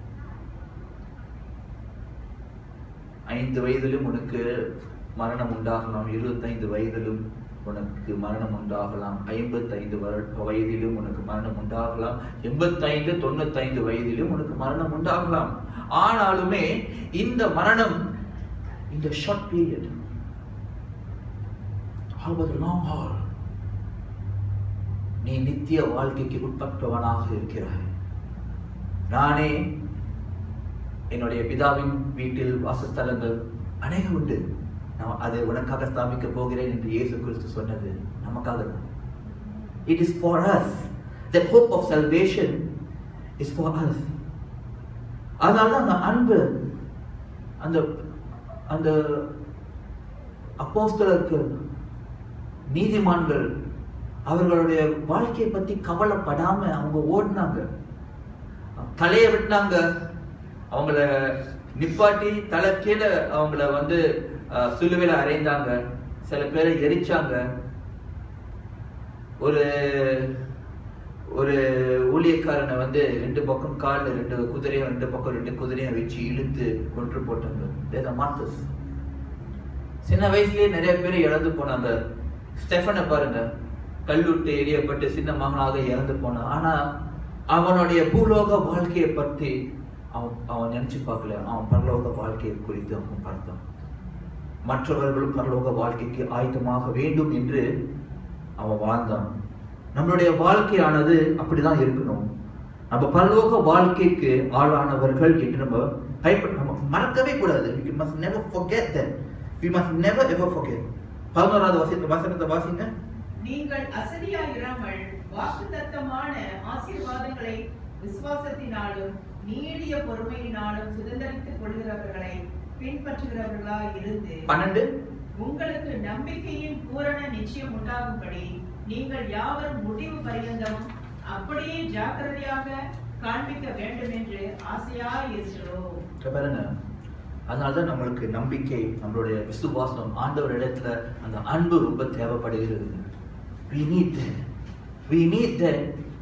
ஐந்து வயதிலும் உனக்கு மரணம் உண்டாகலாம் இருபத்தைந்து வயதிலும் உனக்கு மரணம் உண்டாகலாம் ஐம்பத்தைந்து வரு- வயதிலும் உனக்கு மரணம் உண்டாகலாம் எண்பத்தைந்து தொண்ணூத்தைந்து வயதிலும் உனக்கு மரணம் உண்டாகலாம் ஆனாலுமே இந்த மரணம் இந்த short period How about the long haul? நீ நித்திய வாழ்க்கைக்கு உட்பட்டவனாக இருக்கிறாய் நானே என்னுடைய பிதாவின் வீட்டில் வாசஸ்தலங்கள் அநேகம் உண்டு நான் அதை உனக்காக ஸ்தாபிக்க போகிறேன் என்று இயேசு கிறிஸ்து சொன்னது நமக்காக தான் it is for us the hope of salvation is for us அதனால தான் அந்த அன்பு அந்த அந்த அப்போஸ்தலருக்கு நீதிமான்கள் அவர்களுடைய வாழ்க்கையை பத்தி கவலைப்படாம அவங்க ஓடினாங்க தலையை வெட்டினாங்க அவங்கள நிப்பாட்டி தலை கீழே அவங்கள வந்து அஹ், சிலுவையில அறைந்தாங்க சில பேரை எரிச்சாங்க ஒரு ஒரு ஊழியக்காரனை வந்து ரெண்டு பக்கம் காலில் ரெண்டு குதிரையும் ரெண்டு பக்கம் ரெண்டு குதிரையும் வச்சு இழுத்து கொன்று போட்டாங்க They're the martyrs. சின்ன வயசுலயே நிறைய பேர் இறந்து போனாங்க ஸ்டெஃபனை பாருங்க கல்லுட்டு எரியப்பட்டு சின்ன மகனாக இறந்து போனான் ஆனா அவனுடைய பூலோக வாழ்க்கையை பற்றி அவன் அவன் நினைச்சு பார்க்கல அவன் பரலோக வாழ்க்கையை குறித்து அவன் பார்த்தான் மற்றவர்களும் பரலோக வாழ்க்கைக்கு ஆயத்தமாக வேண்டும் என்று அவன் வாழ்ந்தான் நம்மளுடைய வாழ்க்கையானது அப்படிதான் இருக்கணும் நம்ம பரலோக வாழ்க்கைக்கு ஆளானவர்கள் என்று நம்ம பயப்பட நம்ம மறக்கவே கூடாது we must never forget that we must never ever forget பதினோராவது வசனத்தை வசனத்தை வாசிங்க நீங்கள் அசதியாயிராமல் வாக்குத்தத்தமான ஆசீர்வாதங்களை விசுவாசத்தினாலும் நீடிய பொறுமையினாலும் சுதந்திரித்துக் கொள்கிறவர்களை பின்பற்றுகிறவர்களாய் இருந்து பன்னெண்டு உங்களுக்கு நம்பிக்கையின் பூரண நிச்சயம் உண்டாகும்படி நீங்கள் யாவரும் முடிவு பரியந்தமும் அப்படியே ஜாக்கிரதையாக காண்பிக்க வேண்டும் என்று ஆசையாய் இருக்கிறோம் இங்க பாருங்க அதனாலதான் நம்மளுக்கு நம்பிக்கை நம்மளுடைய விசுவாசம் ஆண்டவர் இடத்துல அந்த அன்பு ரொம்ப தேவைப்படுகிறது we need that we need that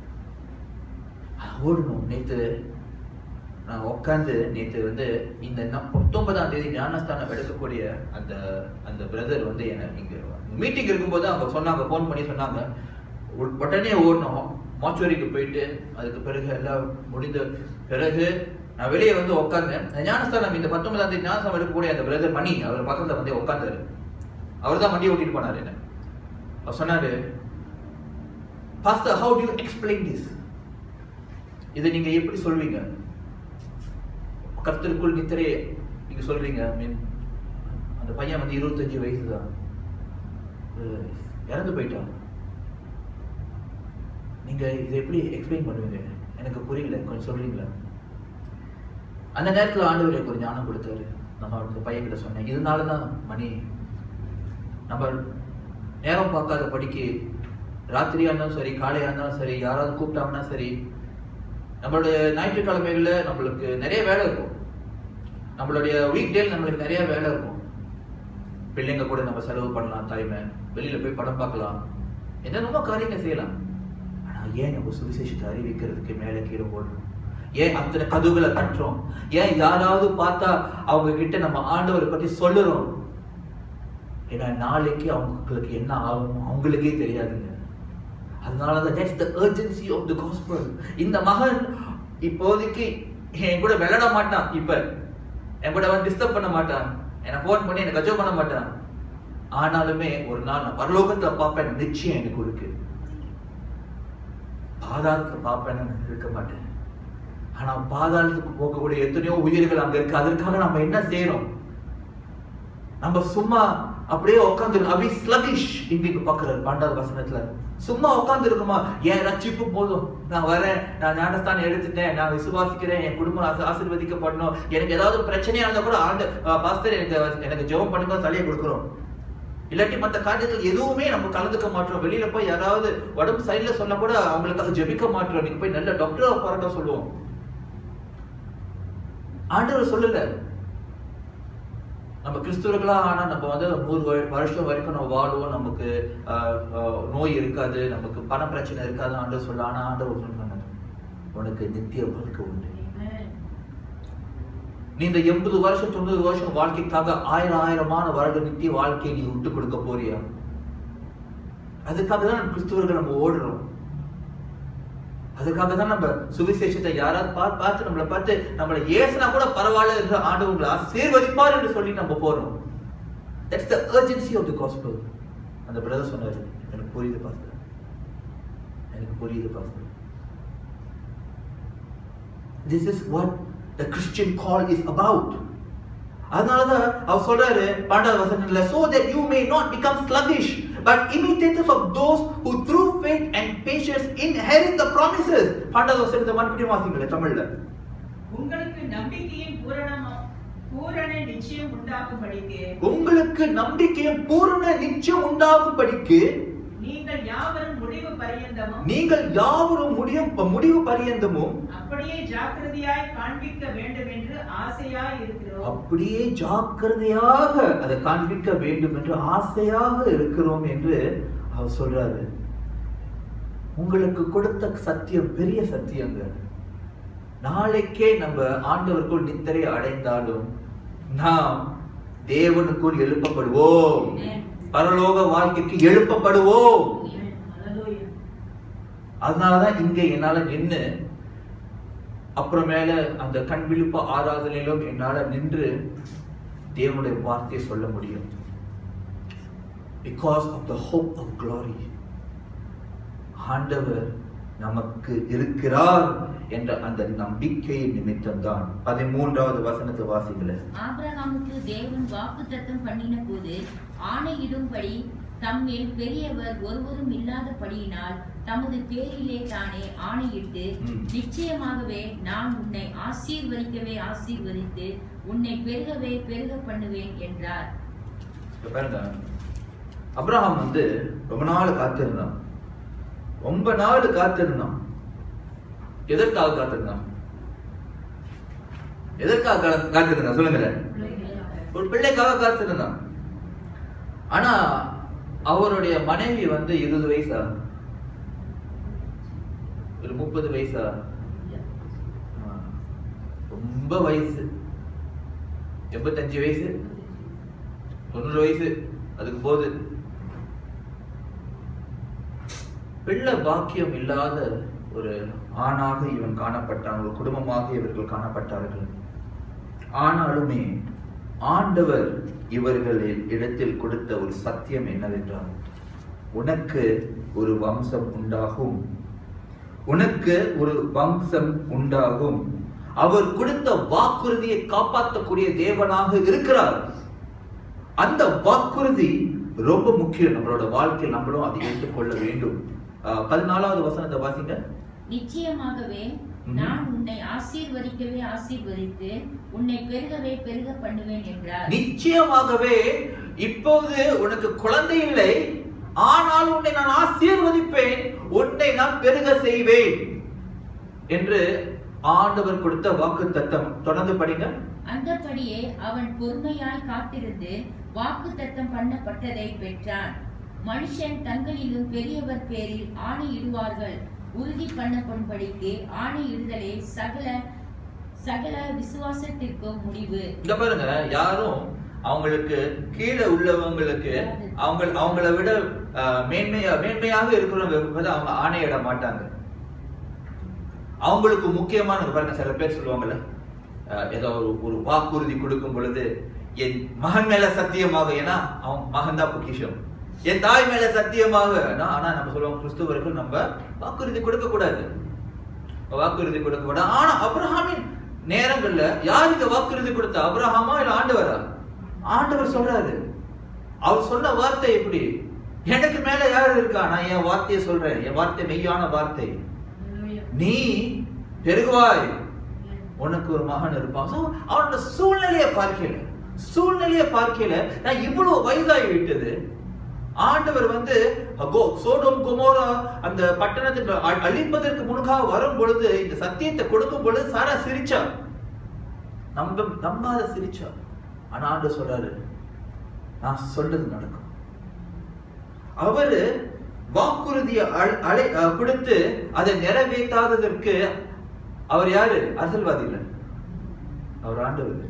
ஓடணும் நேத்து நான் உட்காந்து நேத்து வந்து இந்த ந- பத்தொன்பதாம் தேதி ஞானஸ்தானம் எடுக்கக்கூடிய அந்த அந்த பிரதர் வந்து என்ன இங்க மீட்டிங் இருக்கும்போது அவங்க சொன்னாங்க ஃபோன் பண்ணி சொன்னாங்க உ- உடனே ஓடணும் மாச்சுவரிக்கு போயிட்டு அதுக்கு பிறகு எல்லாம் முடிந்த பிறகு நான் வெளியே வந்து உட்காந்தேன் இந்த ஞானஸ்தானம் இந்த பத்தொன்பதாம் தேதி ஞானஸ்தானம் எடுக்கக்கூடிய அந்த பிரதர் மணி அவர் பக்கத்துல வந்து உட்காந்தாரு அவர் தான் வண்டி ஓட்டிட்டு போனாரு என்ன அவர் சொன்னாரு pastor how do you explain this இதை நீங்க எப்படி சொல்வீங்க கர்த்தருக்குள் நித்திரே நீங்க சொல்றீங்க மீன் அந்த பையன் வந்து இருபத்தஞ்சு வயசு தான் இறந்து போயிட்டான் நீங்க இதை எப்படி எக்ஸ்பிளைன் பண்ணுவீங்க எனக்கு புரியல கொஞ்சம் சொல்றீங்களா அந்த நேரத்துல ஆண்டவர் எனக்கு ஒரு ஞானம் கொடுத்தாரு நம்ம அந்த பையன் கிட்ட சொன்னேன் இதனால தான் மணி நம்ம நேரம் பார்க்காத படிக்கு ராத்திரியா இருந்தாலும் சரி காலையா இருந்தாலும் சரி யாராவது கூப்பிட்டாங்கன்னா சரி நம்மளுடைய ஞாயிற்றுக்கிழமைகள்ல நம்மளுக்கு நிறைய வேலை இருக்கும் நம்மளுடைய வீக் டேல நம்மளுக்கு நிறைய வேலை இருக்கும் பிள்ளைங்க கூட நம்ம செலவு பண்ணலாம் டைமை வெளியில போய் படம் பார்க்கலாம் என்னென்னமோ காரியங்கள் செய்யலாம் ஆனா ஏன் நம்ம சுவிசேஷத்தை அறிவிக்கிறதுக்கு மேலே கீழே ஓடுறோம் ஏன் அத்தனை கதுகளை தட்டுறோம் ஏன் யாராவது பார்த்தா அவங்க கிட்ட நம்ம ஆண்டவரை பத்தி சொல்லுறோம் ஏன்னா நாளைக்கு அவங்களுக்கு என்ன ஆகும் அவங்களுக்கே தெரியாதுங்க அதனாலதான் that's the urgency of the gospel இந்த மகன் இப்போதைக்கு என் கூட விளையாட மாட்டான் இப்ப என் கூட வந்து டிஸ்டர்ப் பண்ண மாட்டான் என்னை ஃபோன் பண்ணி எனக்கு கஜோ பண்ண மாட்டான் ஆனாலுமே ஒரு நாள் நான் பரலோகத்துல பார்ப்பேன் நிச்சயம் எனக்கு இருக்கு பாதாளத்துல பார்ப்பேன்னு இருக்க மாட்டேன் ஆனா பாதாளத்துக்கு போகக்கூடிய எத்தனையோ உயிர்கள் அங்க இருக்கு அதற்காக நம்ம என்ன செய்யறோம் நம்ம சும்மா அப்படியே உட்காந்து அவி ஸ்லகிஷ் இங்க பாக்குறாரு பண்டாவது வசனத்துல சும்மா உட்கார்ந்து இருக்குமா என் ரட்சிப்பு போதும் நான் வரேன் நான் ஞானஸ்தானம் எடுத்துட்டேன் நான் விசுவாசிக்கிறேன் என் குடும்பம் ஆசீ- ஆசீர்வதிக்கப்படணும் எனக்கு ஏதாவது பிரச்சனையா இருந்தா கூட ஆண்டு பாஸ்டர் எனக்கு எனக்கு ஜெபம் பண்ணுங்க தலையை கொடுக்குறோம் இல்லாட்டி மற்ற காரியத்தில் எதுவுமே நம்ம கலந்துக்க மாட்டோம் வெளியில போய் யாராவது உடம்பு சைடுல சொன்னா கூட அவங்களுக்காக ஜெபிக்க மாட்டோம் நீங்க போய் நல்ல டாக்டரை பாருங்க சொல்லுவோம் ஆண்டவர் சொல்லல நம்ம கிறிஸ்துவர்களா ஆனா நம்ம வந்து நூறு வரு- வருஷம் வரைக்கும் நம்ம வாழ்வோம் நமக்கு ஆஹ், ஆஹ், நோய் இருக்காது நமக்கு பண பிரச்சனை இருக்காது ஆண்டவர் சொல்ல ஆனா ஆண்டவர் சொல்றாங்க உனக்கு நித்திய வாழ்க்கை உண்டு நீ இந்த எண்பது வருஷம் தொண்ணூறு வருஷம் வாழ்க்கைக்காக ஆயிரம் ஆயிரமான வருட நித்திய வாழ்க்கையை நீ விட்டு கொடுக்க போறியா அதுக்காக தான் நம்ம கிறிஸ்துவர்கள் நம்ம ஓடுறோம் அதுக்காக தான் நம்ம சுவிசேஷத்தை யாராவது பார்த்து பார்த்து நம்மளை பார்த்து நம்மளை ஏசினா கூட பரவாயில்ல என்று ஆண்டு உங்களை ஆசீர்வதிப்பார் என்று சொல்லி நம்ம போறோம் that's the urgency of the gospel அந்த பிரதர் சொன்னாரு எனக்கு புரியுது பாஸ்டர் எனக்கு புரியுது pastor this is what the christian call is about அதனாலதான் அவர் சொல்றாரு பன்னெண்டாவது வசனத்துல so that you may not become sluggish but imitators of those who through faith and patience inherit the promises பன்னெண்டாவது வசனத்தை மறுபடியும் வாசிங்களேன் தமிழ்ல உங்களுக்கு நம்பிக்கையின் பூரணமா பூரண நிச்சயம் உண்டாகும்படிக்கு உங்களுக்கு நம்பிக்கையும் பூரண நிச்சயம் உண்டாகும்படிக்கு நீங்கள் யாவரும் முடிவு பரியந்தமும் நீங்கள் யாவரும் முடியும் முடிவு பரியந்தமும் அப்படியே ஜாக்கிரதையாய் காண்பிக்க வேண்டும் என்று ஆசையாய் இருக்கிறோம் அப்படியே ஜாக்கிரதையாக அதை காண்பிக்க வேண்டும் என்று ஆசையாக இருக்கிறோம் என்று அவர் சொல்றாரு உங்களுக்கு கொடுத்த சத்தியம் பெரிய சத்தியங்க நாளைக்கே நம்ம ஆண்டவருக்குள் நித்திரை அடைந்தாலும் நாம் தேவனுக்குள் எழுப்பப்படுவோம் பரலோக வாழ்க்கைக்கு எழுப்பப்படுவோம் அதனாலதான் இங்க என்னால நின்னு அப்புறமேல அந்த கண் விழுப்ப ஆராதனையிலும் என்னால நின்று தேவனுடைய வார்த்தையை சொல்ல முடியும் because of the hope of glory ஆண்டவர் நமக்கு இருக்கிறார் என்ற அந்த நம்பிக்கையின் நிமித்தம் தான் பதிமூன்றாவது வசனத்தை வாசிக்கல ஆபிரகாமுக்கு தேவன் வாக்குத்தத்தம் பண்ணின போது ஆணையிடும்படி தம்மில் பெரியவர் ஒருவரும் இல்லாதபடியினால் தமது பேரிலே தானே ஆணையிட்டு ம். நிச்சயமாகவே நான் உன்னை ஆசீர்வதிக்கவே ஆசீர்வதித்து உன்னை பெருகவே பெருக பண்ணுவேன் என்றார் இப்ப பாருங்க அப்ரஹாம் வந்து ரொம்ப நாள் காத்திருந்தான் ரொம்ப நாள் காத்திருந்தான் எதற்காக காத்திருந்தான் எதற்காக கா- காத்திருந்தான் சொல்லுங்க ஒரு பிள்ளைக்காக காத்திருந்தான் ஆனா அவருடைய மனைவி வந்து இருபது வயசா ஒரு முப்பது வயசா ஆ, ரொம்ப வயசு எண்பத்தஞ்சு வயசு தொண்ணூறு வயசு அதுக்கு போகுது பிள்ளை பாக்கியம் இல்லாத ஒரு ஆணாக இவன் காணப்பட்டான் ஒரு குடும்பமாக இவர்கள் காணப்பட்டார்கள் ஆனாலுமே ஆண்டவர் இவர்களில் இடத்தில் கொடுத்த ஒரு சத்தியம் என்னவென்றால் உனக்கு ஒரு வம்சம் உண்டாகும் உனக்கு ஒரு வம்சம் உண்டாகும் அவர் கொடுத்த வாக்குறுதியை காப்பாற்றக்கூடிய தேவனாக இருக்கிறார் அந்த வாக்குறுதி ரொம்ப முக்கியம் நம்மளோட வாழ்க்கையில் நம்மளும் அதை ஏற்றுக்கொள்ள வேண்டும் ஆஹ் பதினாலாவது வசனத்தை வாசிங்க நிச்சயமாகவே ம்ஹும். நான் உன்னை ஆசீர்வதிக்கவே ஆசீர்வதித்து உன்னை பெருகவே பெருக பண்ணுவேன் என்றார் நிச்சயமாகவே இப்போது உனக்கு குழந்தை இல்லை ஆனால் உன்னை நான் ஆசீர்வதிப்பேன் உன்னை நான் பெருக செய்வேன் என்று ஆண்டவர் கொடுத்த வாக்கு தத்தம் தொடர்ந்து படிங்க அந்தபடியே அவன் பொறுமையாய் காத்திருந்து வாக்குத்தத்தம் பண்ணப்பட்டதை பெற்றான் மனுஷன் தங்களிலும் பெரியவர் பேரில் ஆணையிடுவார்கள் உறுதி பண்ணப்படும்படிக்கு ஆணையிடுதலே சகல சகல விசுவாசத்திற்கும் முடிவு இங்க பாருங்க யாரும் அவங்களுக்கு கீழே உள்ளவங்களுக்கு அவங்க அவங்கள விட ஆஹ், மேன்மையா மேன்மையாக இருக்கிறவங்க வந்து அவங்க ஆணையிட மாட்டாங்க அவங்களுக்கு முக்கியமான இங்க பாருங்க சில பேர் சொல்லுவாங்கல்ல ஆஹ், ஏதோ ஒரு ஒரு வாக்குறுதி கொடுக்கும் பொழுது என் மகன் மேல சத்தியமாக ஏன்னா அவன் மகன் தான் பொக்கிஷம் என் தாய் மேல சத்தியமாக நான் ஆனா நம்ம சொல்லுவோம் கிறிஸ்துவருக்கு நம்ம வாக்குறுதி கொடுக்க கூடாது வாக்குறுதி கொடுக்க கூடாது ஆனா அப்ரஹாமின் நேரங்கள்ல யார் இந்த வாக்குறுதி கொடுத்தா அப்ரஹாமா இல்ல ஆண்டவரா ஆண்டவர் சொல்றாரு அவர் சொன்ன வார்த்தை எப்படி எனக்கு மேல யார் இருக்கா நான் என் வார்த்தையை சொல்றேன் என் வார்த்தை மெய்யான வார்த்தை நீ பெருகுவாய் உனக்கு ஒரு மகன் இருப்பான் So, அவனோட சூழ்நிலையை பார்க்கல சூழ்நிலையை பார்க்கல நான் இவ்வளவு வயதாகி விட்டது ஆண்டவர் வந்து அகோ சோடோம் குமோரா அந்த பட்டணத்துக்கு அ- அழிப்பதற்கு முன்பாக வரும் பொழுது இந்த சத்தியத்தை கொடுக்கும் பொழுது சாரா சிரிச்சா நம்ப நம்பாத சிரிச்சா ஆனா ஆண்டவர் சொல்றாரு நான் சொல்றது நடக்கும் அவரு வாக்குறுதியை அழ- அழை அஹ் கொடுத்து அதை நிறைவேற்றாததற்கு அவர் யாரு அரசியல்வாதி இல்ல அவர் ஆண்டவர்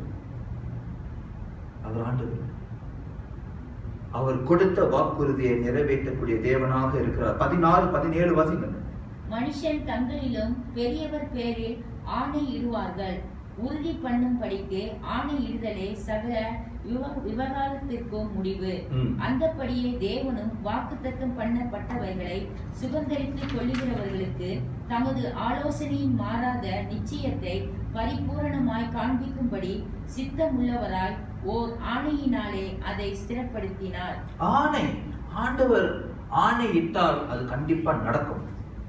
அவர் ஆண்டவர் அவர் கொடுத்த வாக்குறுதியை நிறைவேற்றக்கூடிய தேவனாக இருக்கிறார் பதினாறு பதினேழு வாசிங்க மனுஷன் தங்களிலும் பெரியவர் பேரில் ஆணையிடுவார்கள் உறுதி பண்ணும்படிக்கு ஆணையிடுதலே சகல விவ- விவகாரத்திற்கும் முடிவு ம். அந்தபடியே தேவனும் வாக்குத்தத்தம் பண்ணப்பட்டவைகளை சுதந்திரித்துக் கொள்ளுகிறவர்களுக்கு தமது ஆலோசனையின் மாறாத நிச்சயத்தை பரிபூரணமாய் காண்பிக்கும்படி சித்தமுள்ளவராய் ஓர் ஆணையினாலே அதை ஸ்திரப்படுத்தினார் ஆணை ஆண்டவர் ஆணை இட்டால் அது கண்டிப்பா நடக்கும்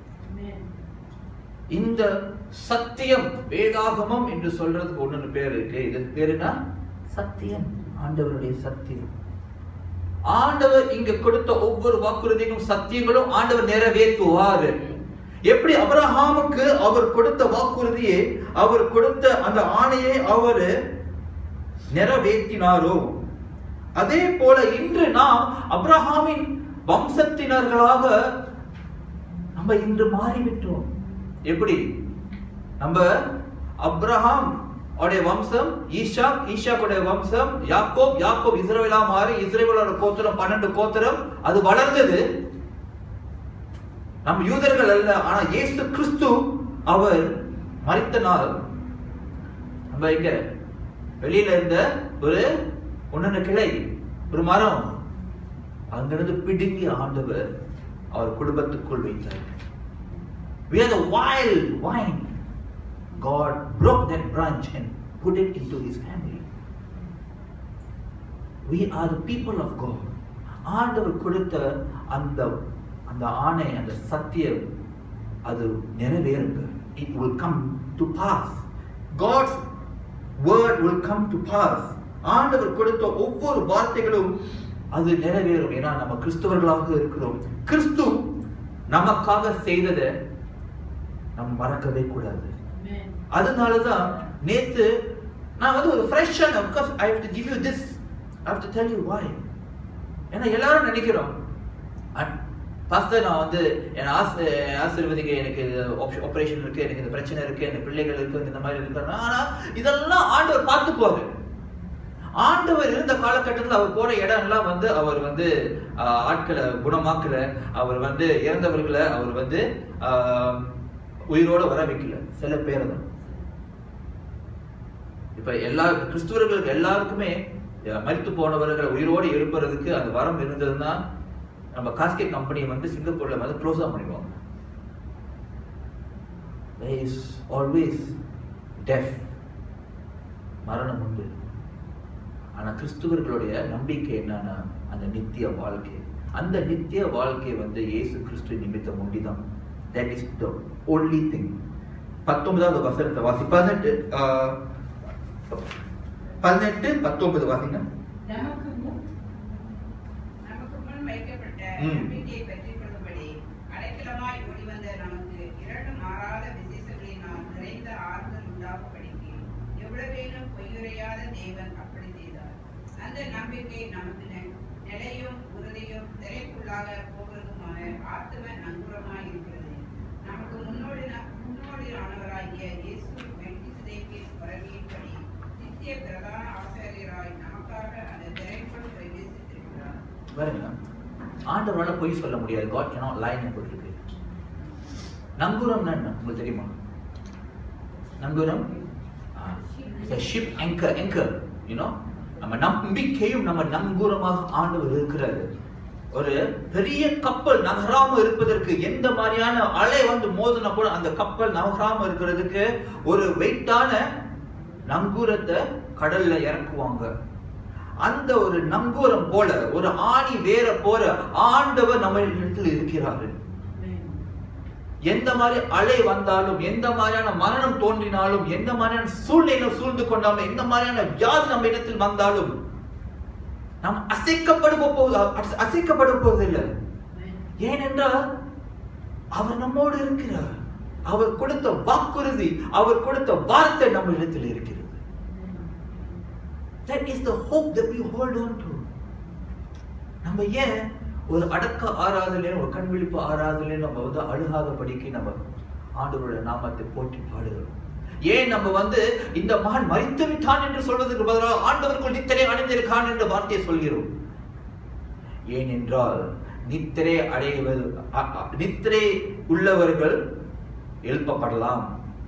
இந்த சத்தியம் வேதாகமம் என்று சொல்றதுக்கு ஒண்ணு பேர் இருக்கு இது பேருனா சத்தியம் ஆண்டவருடைய சத்தியம் ஆண்டவர் இங்க கொடுத்த ஒவ்வொரு வாக்குறுதிகளும் சத்தியங்களும் ஆண்டவர் நிறைவேற்றுவாரு எப்படி அபிரஹாமுக்கு அவர் கொடுத்த வாக்குறுதியை அவர் கொடுத்த அந்த ஆணையை அவர் நிறைவேற்றினாரோ அதே போல இன்று நாம் அப்ரஹாமின் வம்சத்தினர்களாக நம்ம இன்று மாறிவிட்டோம் எப்படி நம்ம அப்ரஹாம் உடைய வம்சம் ஈஷா ஈஷாக்குடைய வம்சம் யாக்கோப் யாக்கோப் இஸ்ரவேலா மாறி இஸ்ரவேலோட கோத்திரம் பன்னெண்டு கோத்திரம் அது வளர்ந்தது நம் யூதர்கள் அல்ல ஆனா இயேசு கிறிஸ்து அவர் மரித்த நாள் நம்ம இங்க வெளியில இருந்த ஒரு ஒன்னு கிளை ஒரு மரம் அங்கிருந்து பிடுங்கி ஆண்டவர் அவர் குடும்பத்துக்குள் வைத்தார் We are the wild vine. God broke that branch and put it into his family. We are the people of God. ஆண்டவர் கொடுத்த அந்த அந்த ஆணை அந்த சத்தியம் அது நிறைவேறுங்க it will come to pass God's word will come to pass ஆண்டவர் கொடுத்த ஒவ்வொரு வார்த்தைகளும் அது நிறைவேறும் ஏன்னா நம்ம கிறிஸ்தவர்களாக இருக்கிறோம் கிறிஸ்து நமக்காக செய்ததை நம்ம மறக்கவே கூடாது அதனாலதான் நேத்து நான் வந்து ஒரு ஃப்ரெஷ்ஷான because I have to give you this I have to tell you why ஏன்னா எல்லாரும் நினைக்கிறோம் பாஸ்டர் நான் வந்து என் ஆசை ஆசீர்வதிங்க எனக்கு ஆப்ரேஷன் இருக்கு எனக்கு இந்த பிரச்சனை இருக்கு எனக்கு பிள்ளைகள் இருக்கு இந்த மாதிரி இருக்கு ஆனா இதெல்லாம் ஆண்டவர் பார்த்துக்குவாரு ஆண்டவர் இருந்த காலகட்டத்தில் அவர் போற இடம் எல்லாம் வந்து அவர் வந்து ஆஹ், ஆட்களை குணமாக்கல அவர் வந்து இறந்தவர்களை அவர் வந்து ஆஹ், உயிரோட வர வைக்கல சில பேரை தான் இப்ப எல்லா கிறிஸ்துவர்களுக்கு எல்லாருக்குமே அஹ், மரித்து போனவர்களை உயிரோடு எழுப்புறதுக்கு அந்த வரம் இருந்ததுன்னா நம்ம காஸ்கே கம்பெனி வந்து சிங்கப்பூர்ல வந்து க்ளோஸ் ஆஃப் பண்ணிடுவாங்க There is always death மரணம் உண்டு ஆனா கிறிஸ்துவர்களுடைய நம்பிக்கை என்னன்னா அந்த நித்திய வாழ்க்கை அந்த நித்திய வாழ்க்கை வந்து இயேசு கிறிஸ்து நிமித்தம் உண்டிதான் that is the only thing பத்தொன்பதாவது வசனத்தை வாசி பதினெட்டு ஆஹ், பதினெட்டு பத்தொன்பது வாசிங்க நமக்கு முன் நமக்கு முன் வைக்கப்பட்ட ம். நம்பிக்கையை பெற்றுக் கொள்ளும்படி அடைக்கலமாய் ஓடிவந்த நமக்கு இரண்டு மாறாத விசேஷங்களினால் நிறைந்த ஆறுதல் உண்டாகும்படிக்கு எவ்வளவேனும் பொய்யுரையாத தேவன் அப்படி செய்தார் அந்த நம்பிக்கை நமக்கு நெ- நிலையும் உறுதியும் திரைக்குள்ளாக போகிறதுமான ஆத்தும நங்கூரமாய் இருக்கிறது நமக்கு முன்னோடி முன்னோடியானவராகிய இயேசு மெல்கிசேதேக்கின் வரவியின்படி நித்திய பிரதான ஆசாரியராய் நமக்காக அந்த திரைக்குள் பிரவேசித்திருக்கிறார் பாருங்க ஆண்டவரால பொய் சொல்ல முடியாது காட் cannot lie ன்னு போட்டிருக்கு நங்கூரம்னா என்ன உங்களுக்கு தெரியுமா நங்கூரம் ship anchor anchor you know நம்ம நம்பிக்கையும் நம்ம நங்கூரமாக ஆண்டவர் இருக்கிறாரு ஒரு பெரிய கப்பல் நகராம இருப்பதற்கு எந்த மாதிரியான அலை வந்து மோதினா கூட அந்த கப்பல் நகராம இருக்கிறதுக்கு ஒரு வெயிட்டான நங்கூரத்தை கடல்ல இறக்குவாங்க அந்த ஒரு நங்கூரம் போல ஒரு ஆணி வேற போற ஆண்டவர் நம்ம இடத்தில் இருக்கிறாரு எந்த மாதிரி அலை வந்தாலும் எந்த மாதிரியான மரணம் தோன்றினாலும் எந்த மாதிரியான சூழ்நிலை சூழ்ந்து கொண்டாலும் எந்த மாதிரியான வியாதி நம்ம இடத்தில் வந்தாலும் நாம் அசைக்கப்படுவ போது அச- அசைக்கப்பட போவதில்லை ஏனென்றால் அவர் நம்மோடு இருக்கிறார் அவர் கொடுத்த வாக்குறுதி அவர் கொடுத்த வார்த்தை நம்ம இடத்தில் இருக்கிறது that is the hope that we hold on to நம்ம ஏன் ஒரு அடக்க ஆராதனையும் ஒரு கண் விழிப்பு ஆராதனையும் நம்ம வந்து அழுகாதபடிக்கு நம்ம ஆண்டவருடைய நாமத்தை போற்றி பாடுகிறோம் ஏன் நம்ம வந்து இந்த மகன் மறித்து விட்டான் என்று சொல்வதற்கு பதிலாக ஆண்டவருக்குள் நித்திரை அடைந்திருக்கான் என்ற வார்த்தையை சொல்கிறோம் ஏனென்றால் நித்திரை அடைவது அ- அ- நித்திரை உள்ளவர்கள் எழுப்பப்படலாம்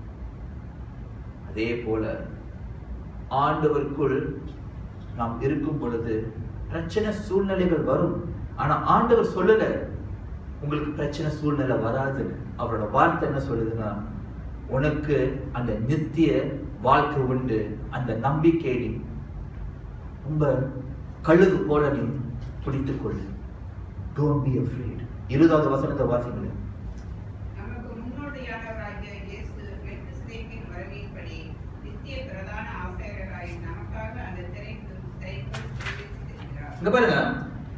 அதே போல ஆண்டவருக்குள் நாம் இருக்கும் பொழுது பிரச்சனை சூழ்நிலைகள் வரும் ஆனா ஆண்டவர் சொல்லல உங்களுக்கு பிரச்சனை சூழ்நிலை வராது அவரோட வார்த்தை என்ன சொல்லுதுன்னா உனக்கு அந்த நித்திய வாழ்க்கை உண்டு அந்த நம்பிக்கை நீ ரொம்ப கழுகு போல நீ பிடித்துக் கொள்ளு டோன்ட் பி afraid இருபதாவது வசனத்தை வாசிங்களேன் நமக்கு முன்னோடியானவராகிய இயேசு மெல்கிசேதேக்கின் வருகையின்படி நித்திய பிரதான ஆசாரியராய் நமக்காக அந்த திரைக்கு திரைக்குள் பிரவேசித்திருக்கிறார் இங்க பாருங்க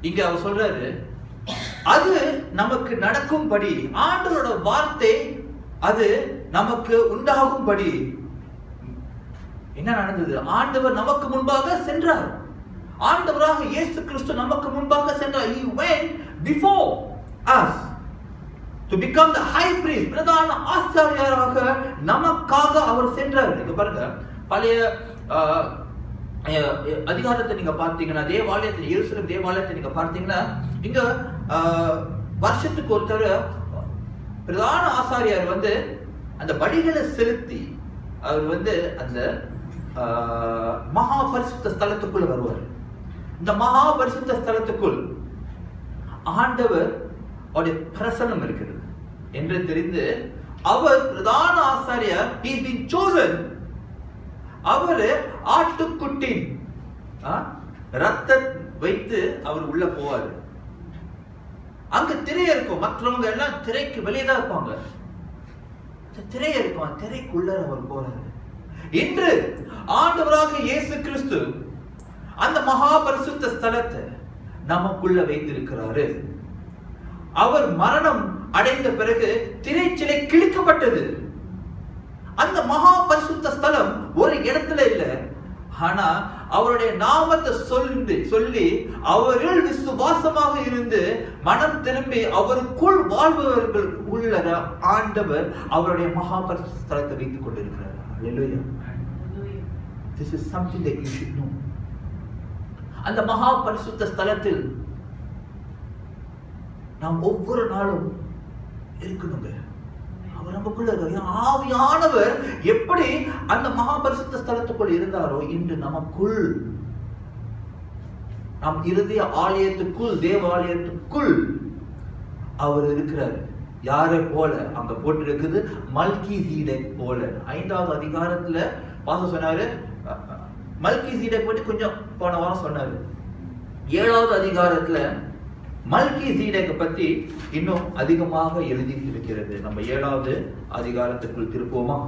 இங்க அவர் சொல்றாரு அது நமக்கு நடக்கும்படி ஆண்டவரோட வார்த்தை அது நமக்கு உண்டாகும்படி என்ன நடந்தது ஆண்டவர் நமக்கு முன்பாக சென்றார் ஆண்டவராக இயேசு கிறிஸ்து நமக்கு முன்பாக சென்றார் he went before us to become the high priest பிரதான ஆசாரியராக நமக்காக அவர் சென்றார் இங்க பாருங்க பழைய ஆஹ், அஹ், அதிகாரத்தை நீங்க பார்த்தீங்கன்னா தேவாலயத்தில் எருசலேம் தேவாலயத்தை நீங்க பார்த்தீங்கன்னா இங்க ஆஹ், வருஷத்துக்கு ஒருத்தர் பிரதான ஆசாரியார் வந்து அந்த பலிகளை செலுத்தி அவர் வந்து அந்த ஆஹ், மகா பரிசுத்த ஸ்தலத்துக்குள்ள வருவார் இந்த மகா பரிசுத்த ஸ்தலத்துக்குள் ஆண்டவர் அவருடைய பிரசனம் இருக்கிறது என்று தெரிந்து அவர் பிரதான ஆசாரியர் he's been chosen அவரு ஆட்டுக்குட்டின் ஆ, ரத்த வைத்து அவர் உள்ள போவாரு அங்க திரை இருக்கும் மற்றவங்க எல்லாம் திரைக்கு வெளியே தான் இருப்பாங்க இந்த திரை இருக்கும் அந்த திரைக்குள்ள அவர் போறாரு இன்று ஆண்டவராக இயேசு கிறிஸ்து அந்த மகா பரிசுத்த ஸ்தலத்தை நமக்குள்ள வைத்திருக்கிறாரு அவர் மரணம் அடைந்த பிறகு திரைச்சிலை கிழிக்கப்பட்டது அந்த மகா பரிசுத்த ஸ்தலம் ஒரு இடத்துல இல்ல ஆனா அவருடைய நாமத்தை சொல்லி சொல்லி அவரில் விசுவாசமாக இருந்து மனம் திரும்பி அவருக்குள் வாழ்பவர்கள் உள்ள ஆண்டவர் அவருடைய மகா பரிசுத்த ஸ்தலத்தை வைத்துக் கொண்டிருக்கிறார் Hallelujah. This is something that you should know. அந்த மகா பரிசுத்த ஸ்தலத்தில் நாம் ஒவ்வொரு நாளும் இருக்கணுங்க அவர் நமக்குள்ள இருக்காரு. ஏன் ஆவியானவர் எப்படி அந்த மகா பரிசுத்த ஸ்தலத்துக்குள் இருந்தாரோ இன்று நமக்குள் நம் இருதய ஆலயத்துக்குள் தேவாலயத்துக்குள் அவர் இருக்கிறார் யாரை போல அங்க போட்டிருக்குது மல்கி சீடக் போல ஐந்தாவது அதிகாரத்துல பாச சொன்னாரு அஹ், அஹ், மல்கி சீடக் பற்றி கொஞ்சம் போன வாரம் சொன்னாரு ஏழாவது அதிகாரத்துல மல்கி சீடக பத்தி இன்னும் அதிகமாக எழுதி இருக்கிறது நம்ம ஏழாவது அதிகாரத்துக்குள் திருப்போமா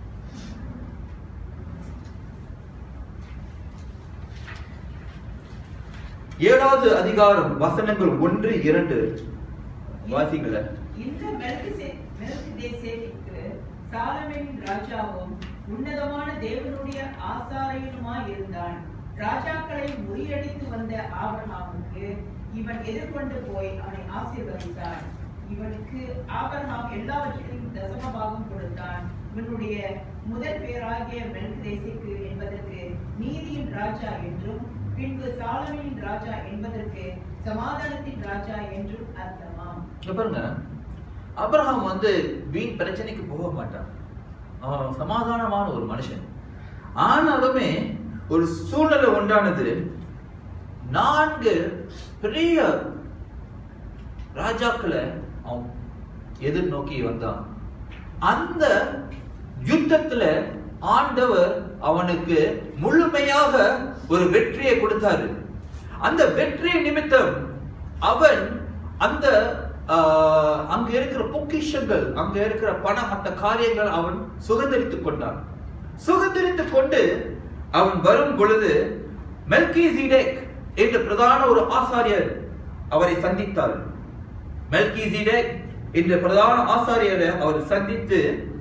ஏழாவது அதிகாரம் வசனங்கள் ஒன்று இரண்டு வாசிங்கள இந்த மெல்கிசே- மெல்கிசேதேக்கு சாலமேனின் ராஜாவும் உன்னதமான தேவனுடைய ஆசாரியனுமாய் இருந்தான் ராஜாக்களை முறியடித்து வந்த ஆபிரகாமுக்கு இவன் எதிர்கொண்டு போய் அவனை ஆசீர்வதித்தான் இவனுக்கு ஆபிரகாம் எல்லாவற்றிலும் தசமபாகம் கொடுத்தான் இவனுடைய முதல் பேராகிய மெல்கிதேசேக்கு என்பதற்கு நீதியின் ராஜா என்றும் பின்பு சாலமேனின் ராஜா என்பதற்கு சமாதானத்தின் ராஜா என்றும் அர்த்தமாம் இங்க பாருங்க அப்ரஹாம் வந்து வீண் பிரச்சனைக்கு போக மாட்டான் அவன் சமாதானமான ஒரு மனுஷன் ஆனாலுமே ஒரு சூழ்நிலை உண்டானது நான்கு பெரிய ராஜாக்களை அவன் எதிர்நோக்கி வந்தான் அந்த யுத்தத்துல ஆண்டவர் அவனுக்கு முழுமையாக ஒரு வெற்றியை கொடுத்தாரு அந்த வெற்றி நிமித்தம் அவன் அந்த ஆஹ், அங்க இருக்கிற பொக்கிஷங்கள் அங்க இருக்கிற பணம் மற்ற காரியங்கள் அவன் சுதந்திரித்துக் கொண்டான் சுதந்திரித்துக் கொண்டு அவன் வரும் பொழுது மெல்கி என்ற பிரதான ஒரு ஆசாரியர் அவரை சந்தித்தார் மெல்கி என்ற பிரதான ஆசாரியரை அவர் சந்தித்து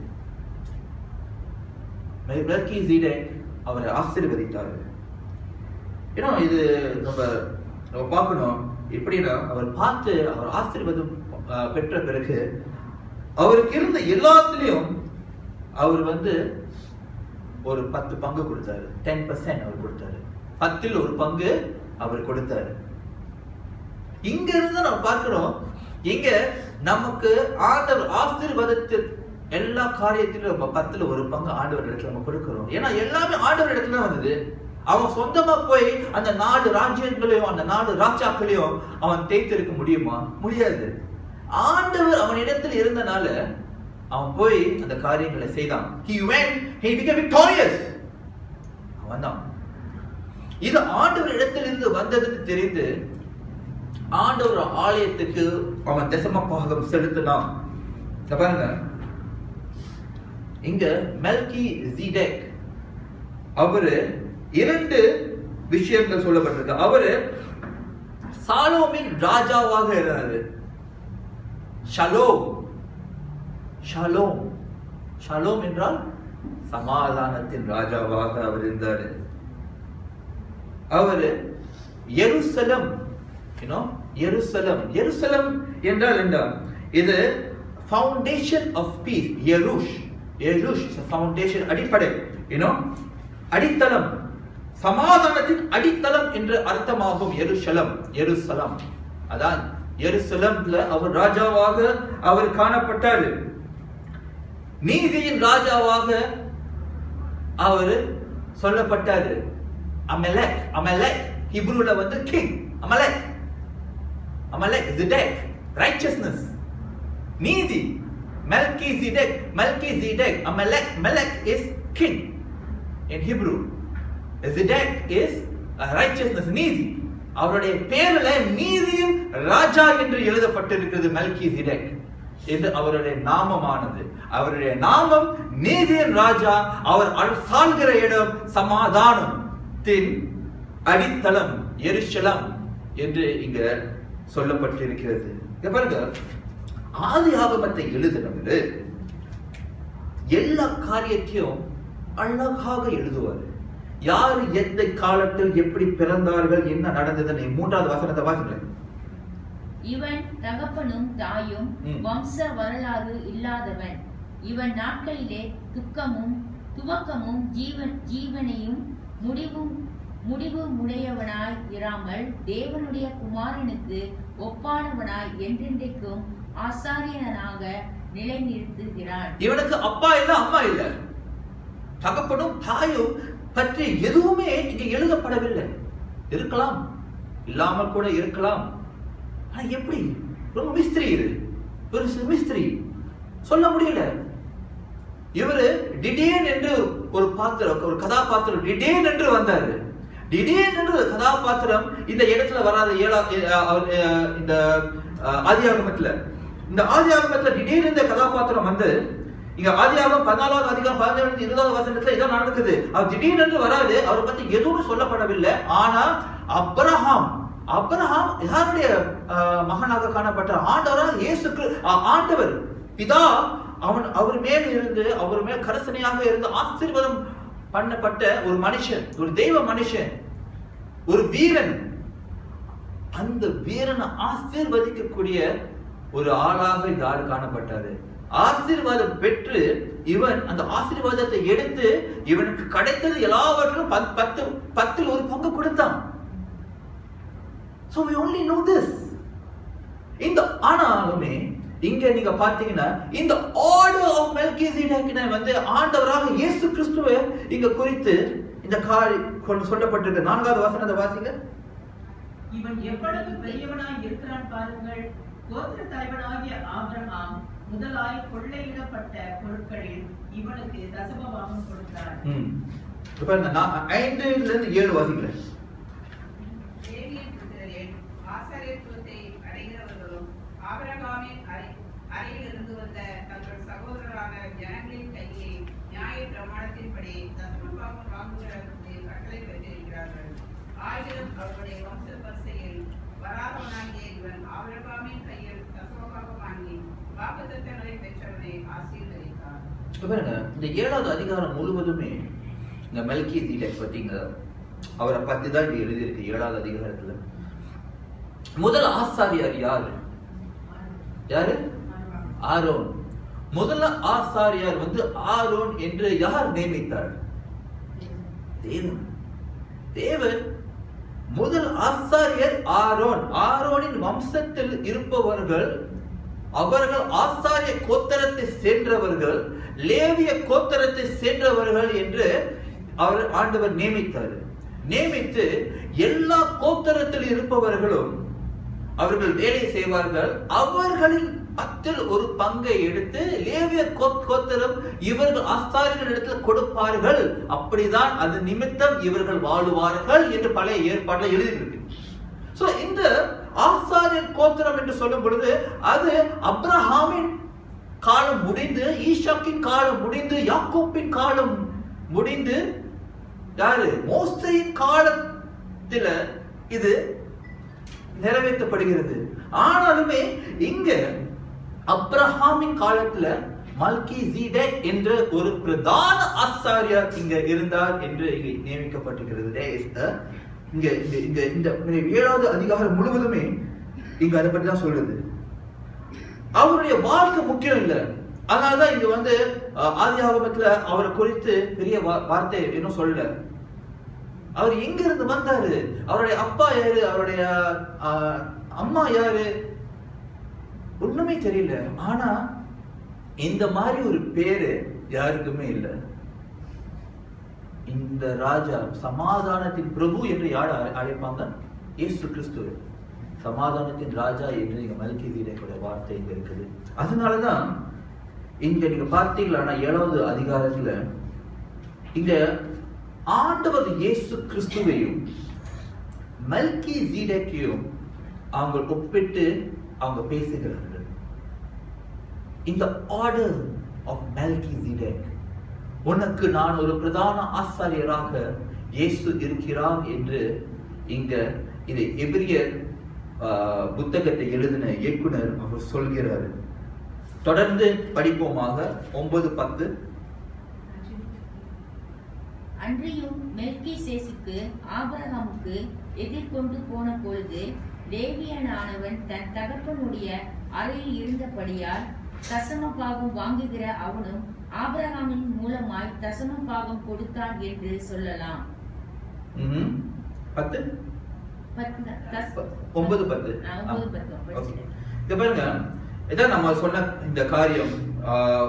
மெல்கி அவரை ஆசீர்வதித்தார் ஏன்னா இது நம்ம நம்ம பார்க்கணும் எப்படின்னா அவர் பார்த்து அவர் ஆசீர்வாதம் அஹ், பெற்ற பிறகு அவருக்கு இருந்த எல்லாத்துலயும் அவர் வந்து ஒரு பத்து பங்கு கொடுத்தாரு டென் பர்சன்ட் அவர் கொடுத்தாரு பத்தில் ஒரு பங்கு அவர் கொடுத்தாரு இங்க இருந்து நம்ம பார்க்கிறோம் இங்க நமக்கு ஆண்டவர் ஆசீர்வாதத்தில் எல்லா காரியத்திலும் நம்ம பத்துல ஒரு பங்கு ஆண்டவர் இடத்துல நம்ம கொடுக்கிறோம் ஏன்னா எல்லாமே ஆண்டவர் இடத்துல தான் வந்தது அவன் சொந்தமா போய் அந்த நாடு ராஜ்யங்களையும் அந்த நாடு ராஜாக்களையும் அவன் தேய்த்திருக்க முடியுமா முடியாது ஆண்டவர் அவன் இடத்தில் இருந்தனால அவன் போய் அந்த காரியங்களை செய்தான் he went he became victorious அவன் தான் இது ஆண்டவர் இடத்திலிருந்து வந்ததுன்னு தெரிந்து ஆண்டவர் ஆலயத்துக்கு அவன் தசம பாகம் செலுத்தினான் இங்க பாருங்க இங்க மெல்கி ஜீடெக் அவரு இரண்டு விஷயங்கள் சொல்லப்பட்டிருக்கு அவரு சாலோமின் ராஜாவாக இருந்தாரு ஷலோம் ஷலோம் ஷலோம் என்றால் சமாதானத்தின் ராஜாவாக அவர் இருந்தாரு அவர் எருசலம் யூனோ எருசலம் எருசலம் என்றால் என்ன இது ஃபவுண்டேஷன் ஆஃப் பீஸ் எருஷ் எருஷ் ஃபவுண்டேஷன் அடிப்படை யூனோ அடித்தளம் சமாதானத்தின் அடித்தளம் என்று அர்த்தமாகும் எருசலம் எருசலம் அதான் எருசலம்ல அவர் ராஜாவாக அவர் காணப்பட்டார் நீதியின் ராஜாவாக அவர் சொல்லப்பட்டாரு அமெலக் அமெலக் ஹிப்ரூல வந்து கிங் அமலக் அமலக் ஜிடெக் ரைச்சஸ்னஸ் நீதி மெல்கி ஜிடெக் மெல்கி ஜிடெக் அமலக் melek is king in Hebrew zedek is righteousness நீதி அவருடைய பேர்ல நீதியின் ராஜா என்று எழுதப்பட்டிருக்கிறது மெல்கி ஜிடெக் என்று அவருடைய நாமமானது அவருடைய நாமம் நீதியின் ராஜா அவர் சால்கிற இடம் சமாதானத்தின் அடித்தளம் எருசலம் என்று இங்க சொல்லப்பட்டிருக்கிறது இங்க பாருங்க ஆதி ஆகமத்தை எழுதினவர் எல்லா காரியத்தையும் அழகாக எழுதுவார் யார் எந்த காலத்தில் எப்படி பிறந்தார்கள் என்ன நடந்ததுன்னு மூன்றாவது வசனத்தை வாசிங்களேன் இவன் தகப்பனும் தாயும் ம். வம்ச வரலாறு இல்லாதவன் இவன் நாட்களிலே துக்கமும் துவக்கமும் ஜீவன் ஜீவனையும் முடிவும் முடிவு உடையவனாய் இராமல் தேவனுடைய குமாரனுக்கு ஒப்பானவனாய் என்றென்றைக்கும் ஆசாரியனாக நிலைநிறுத்துகிறான் இவனுக்கு அப்பா இல்ல அம்மா இல்ல தகப்பனும் தாயும் பற்றி எதுவுமே இங்க எழுதப்படவில்லை இருக்கலாம் இல்லாமல் கூட இருக்கலாம் ஆனா எப்படி ரொம்ப மிஸ்திரி இது ஒரு சி- மிஸ்திரி சொல்ல முடியல இவரு டிடேன் என்று ஒரு பாத்திரம் ஒரு கதாபாத்திரம் டிடேன் என்று வந்தாரு டிடேன் என்று ஒரு கதாபாத்திரம் இந்த இடத்துல வராத ஏழா அஹ் அவர், அஹ் இந்த அஹ், ஆதியாகமத்துல இந்த ஆதியாகமத்துல திடீர்னு இந்த கதாபாத்திரம் வந்து இங்க ஆதியாகம் பதினாலாவது அதிகாரம் பதினேழு இருபதாவது வசனத்துல இதான் நடக்குது அவர் திடீர்னு வராது அவரை பத்தி எதுவும் சொல்லப்படவில்லை ஆனா அப்ரஹாம் அப்ரஹாம் யாருடைய அஹ், மகனாக காணப்பட்ட ஆண்டவராக இயேசு கிரி- அஹ், ஆண்டவர் பிதா அவன் அவர் மேல் இருந்து அவர் மேல் கரசனையாக இருந்து ஆசீர்வாதம் பண்ணப்பட்ட ஒரு மனுஷன் ஒரு தெய்வ மனுஷன் ஒரு வீரன் அந்த வீரனை ஆசீர்வதிக்கக்கூடிய ஒரு ஆளாக இந்த ஆள் காணப்பட்டாரு ஆசீர்வாதம் பெற்று இவன் அந்த ஆசீர்வாதத்தை எடுத்து இவனுக்கு கிடைத்தது எல்லாவற்றிலும் பத்- பத்து பத்தில் ஒரு பங்கு கொடுத்தான் so we only know this இந்த ஆனாலுமே இங்க நீங்க பாத்தீங்கன்னா இந்த ஆர்டர் ஆஃப் மெல்கிசேடேக்கினை வந்து ஆண்டவராக இயேசு கிறிஸ்துவை இங்க குறித்து இந்த காரி கொண்டு சொல்லப்பட்டிருக்கு நான்காவது வசனத்தை வாசிங்க இவன் எவ்வளவு பெரியவனாய் இருக்கிறான் பாருங்கள் கோத்திர தலைவனாகிய ஆபிரகாம் முதலாய் கொள்ளையிடப்பட்ட பொருட்களில் இவனுக்கு தசமபாகம் கொடுத்தான் ம். இப்ப பாருங்க, நான் ஐந்துல இருந்து ஏழு வாசிக்கிறேன் லேவியின் புத்திரரில் ஆசாரியத்துவத்தை அடைகிறவர்களும் ஆபிரகாமின் அறை அறையில் இருந்து வந்த தங்கள் சகோதரரான ஜனங்களின் கையை நியாய பிரமாணத்தின்படி தசமபாகம் வாங்குகிறதற்கு கட்டளை பெற்றிருக்கிறார்கள் ஆயிரம் அவருடைய வம்ச வரிசையில் வராதவனாகிய இவன் ஆபிரகாமின் கையில் தசமபாகம் வாங்கி வாக்குத்தத்தங்களை பெற்றவனை ஆசீர்வதித்தார் இப்ப பாருங்க இந்த ஏழாவது அதிகாரம் முழுவதுமே இந்த மெல்கி தீலக் பத்திங்க அவரை பத்தி தான் இது எழுதியிருக்கு ஏழாவது அதிகாரத்துல முதல் ஆசாரியார் யாரு யாரு ஆரோன் முதல்ல ஆசாரியார் வந்து ஆரோன் என்று யார் நியமித்தார் தேவன் தேவன் முதல் ஆசாரியர் ஆரோன் ஆரோனின் வம்சத்தில் இருப்பவர்கள் அவர்கள் ஆசாரிய கோத்தரத்தை சேர்ந்தவர்கள் லேவிய கோத்தரத்தை சேர்ந்தவர்கள் என்று அவர் ஆண்டவர் நியமித்தார் நியமித்து எல்லா கோத்தரத்தில் இருப்பவர்களும் அவர்கள் வேலை செய்வார்கள் அவர்களின் பத்தில் ஒரு பங்கை எடுத்து லேவியர் கோ- கோத்திரம் இவர்கள் ஆஸ்தாரிகள் இடத்துல கொடுப்பார்கள் அப்படிதான் அது நிமித்தம் இவர்கள் வாழுவார்கள் என்று பழைய ஏற்பாடுல எழுதியிருக்கு சோ இந்த ஆசாரியர் கோத்திரம் என்று சொல்லும் பொழுது அது அப்ரஹாமின் காலம் முடிந்து ஈஷாக்கின் காலம் முடிந்து யாக்கோப்பின் காலம் முடிந்து யாரு மோசையின் காலத்துல இது நிறைவேற்றப்படுகிறது ஆனாலுமே இங்க அப்ரஹாமின் காலத்துல மல்கி ஜீடேக் என்ற ஒரு பிரதான ஆசாரியார் இங்க இருந்தார் என்று இங்க நியமிக்கப்பட்டிருக்கிறது There is a- இங்க இங்க இங்க இந்த ஏழாவது அதிகாரம் முழுவதுமே இங்க அதை பற்றி தான் சொல்லுது அவருடைய வாழ்க்கை முக்கியம் இல்லை அதனாலதான் இங்க வந்து அஹ், ஆதி ஆகமத்துல அவரை குறித்து பெரிய வா- வார்த்தை இன்னும் சொல்லல அவர் எங்க இருந்து வந்தாரு அவருடைய அப்பா யாரு அவருடைய அஹ், அம்மா யாரு ஒண்ணுமே தெரியல ஆனா இந்த மாதிரி ஒரு பேரு யாருக்குமே இல்லை இந்த ராஜா சமாதானத்தின் பிரபு என்று யார் அழை- அழைப்பாங்க இயேசு கிறிஸ்து சமாதானத்தின் ராஜா என்று நீங்க மல்கி வார்த்தை இங்க இருக்குது அதனாலதான் இங்க நீங்க பார்த்தீங்களா ஏழாவது அதிகாரத்துல இங்க ஆண்டவர் இயேசு கிறிஸ்துவையும் மல்கி ஜீடக்கையும் அவங்க ஒப்பிட்டு அவங்க பேசுகிறார்கள் இந்த ஆர்டர் ஆஃப் மெல்கி ஜீடக் உனக்கு நான் ஒரு பிரதான ஆசாரியராக இயேசு இருக்கிறார் என்று இங்க இது எபிரியர் ஆஹ், புத்தகத்தை எழுதின இயக்குனர் அவர் சொல்கிறார் தொடர்ந்து படிப்போமாக ஒன்பது பத்து அன்றியும் மெல்கி சேசுக்கு ஆபிரகாமுக்கு எதிர்கொண்டு போன பொழுது லேவியனானவன் தன் தகப்பனுடைய அறையில் இருந்தபடியால் தசம பாகம் வாங்குகிற அவனும் ஆபிரகாமின் மூலமாய் தசம பாகம் கொடுத்தான் என்று சொல்லலாம் ம்ஹும். பத்து பத்து தான். தஸ்- ஒன்பது பத்து ஆ, ஒன்பது பத்து Okay. படிச்சிட்டேன். இங்க பாருங்க இதான் நம்ம சொன்ன இந்த காரியம் ஆஹ்,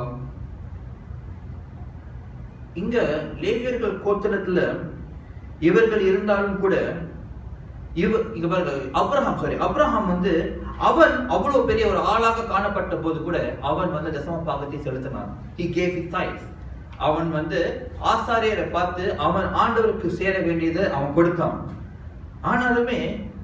இங்க லேவியர்கள் கோத்திரத்துல இவர்கள் இருந்தாலும் கூட இவ இங்க பாருங்க அப்ரஹாம் சாரி அப்ரஹாம் வந்து அவன் அவ்வளவு பெரிய ஒரு ஆளாக காணப்பட்ட போது கூட அவன் வந்து தசம பாகத்தை செலுத்தினான் he gave his tithes அவன் வந்து ஆசாரியரை பார்த்து அவன் ஆண்டவருக்கு சேர வேண்டியதை அவன் கொடுத்தான் ஆனாலுமே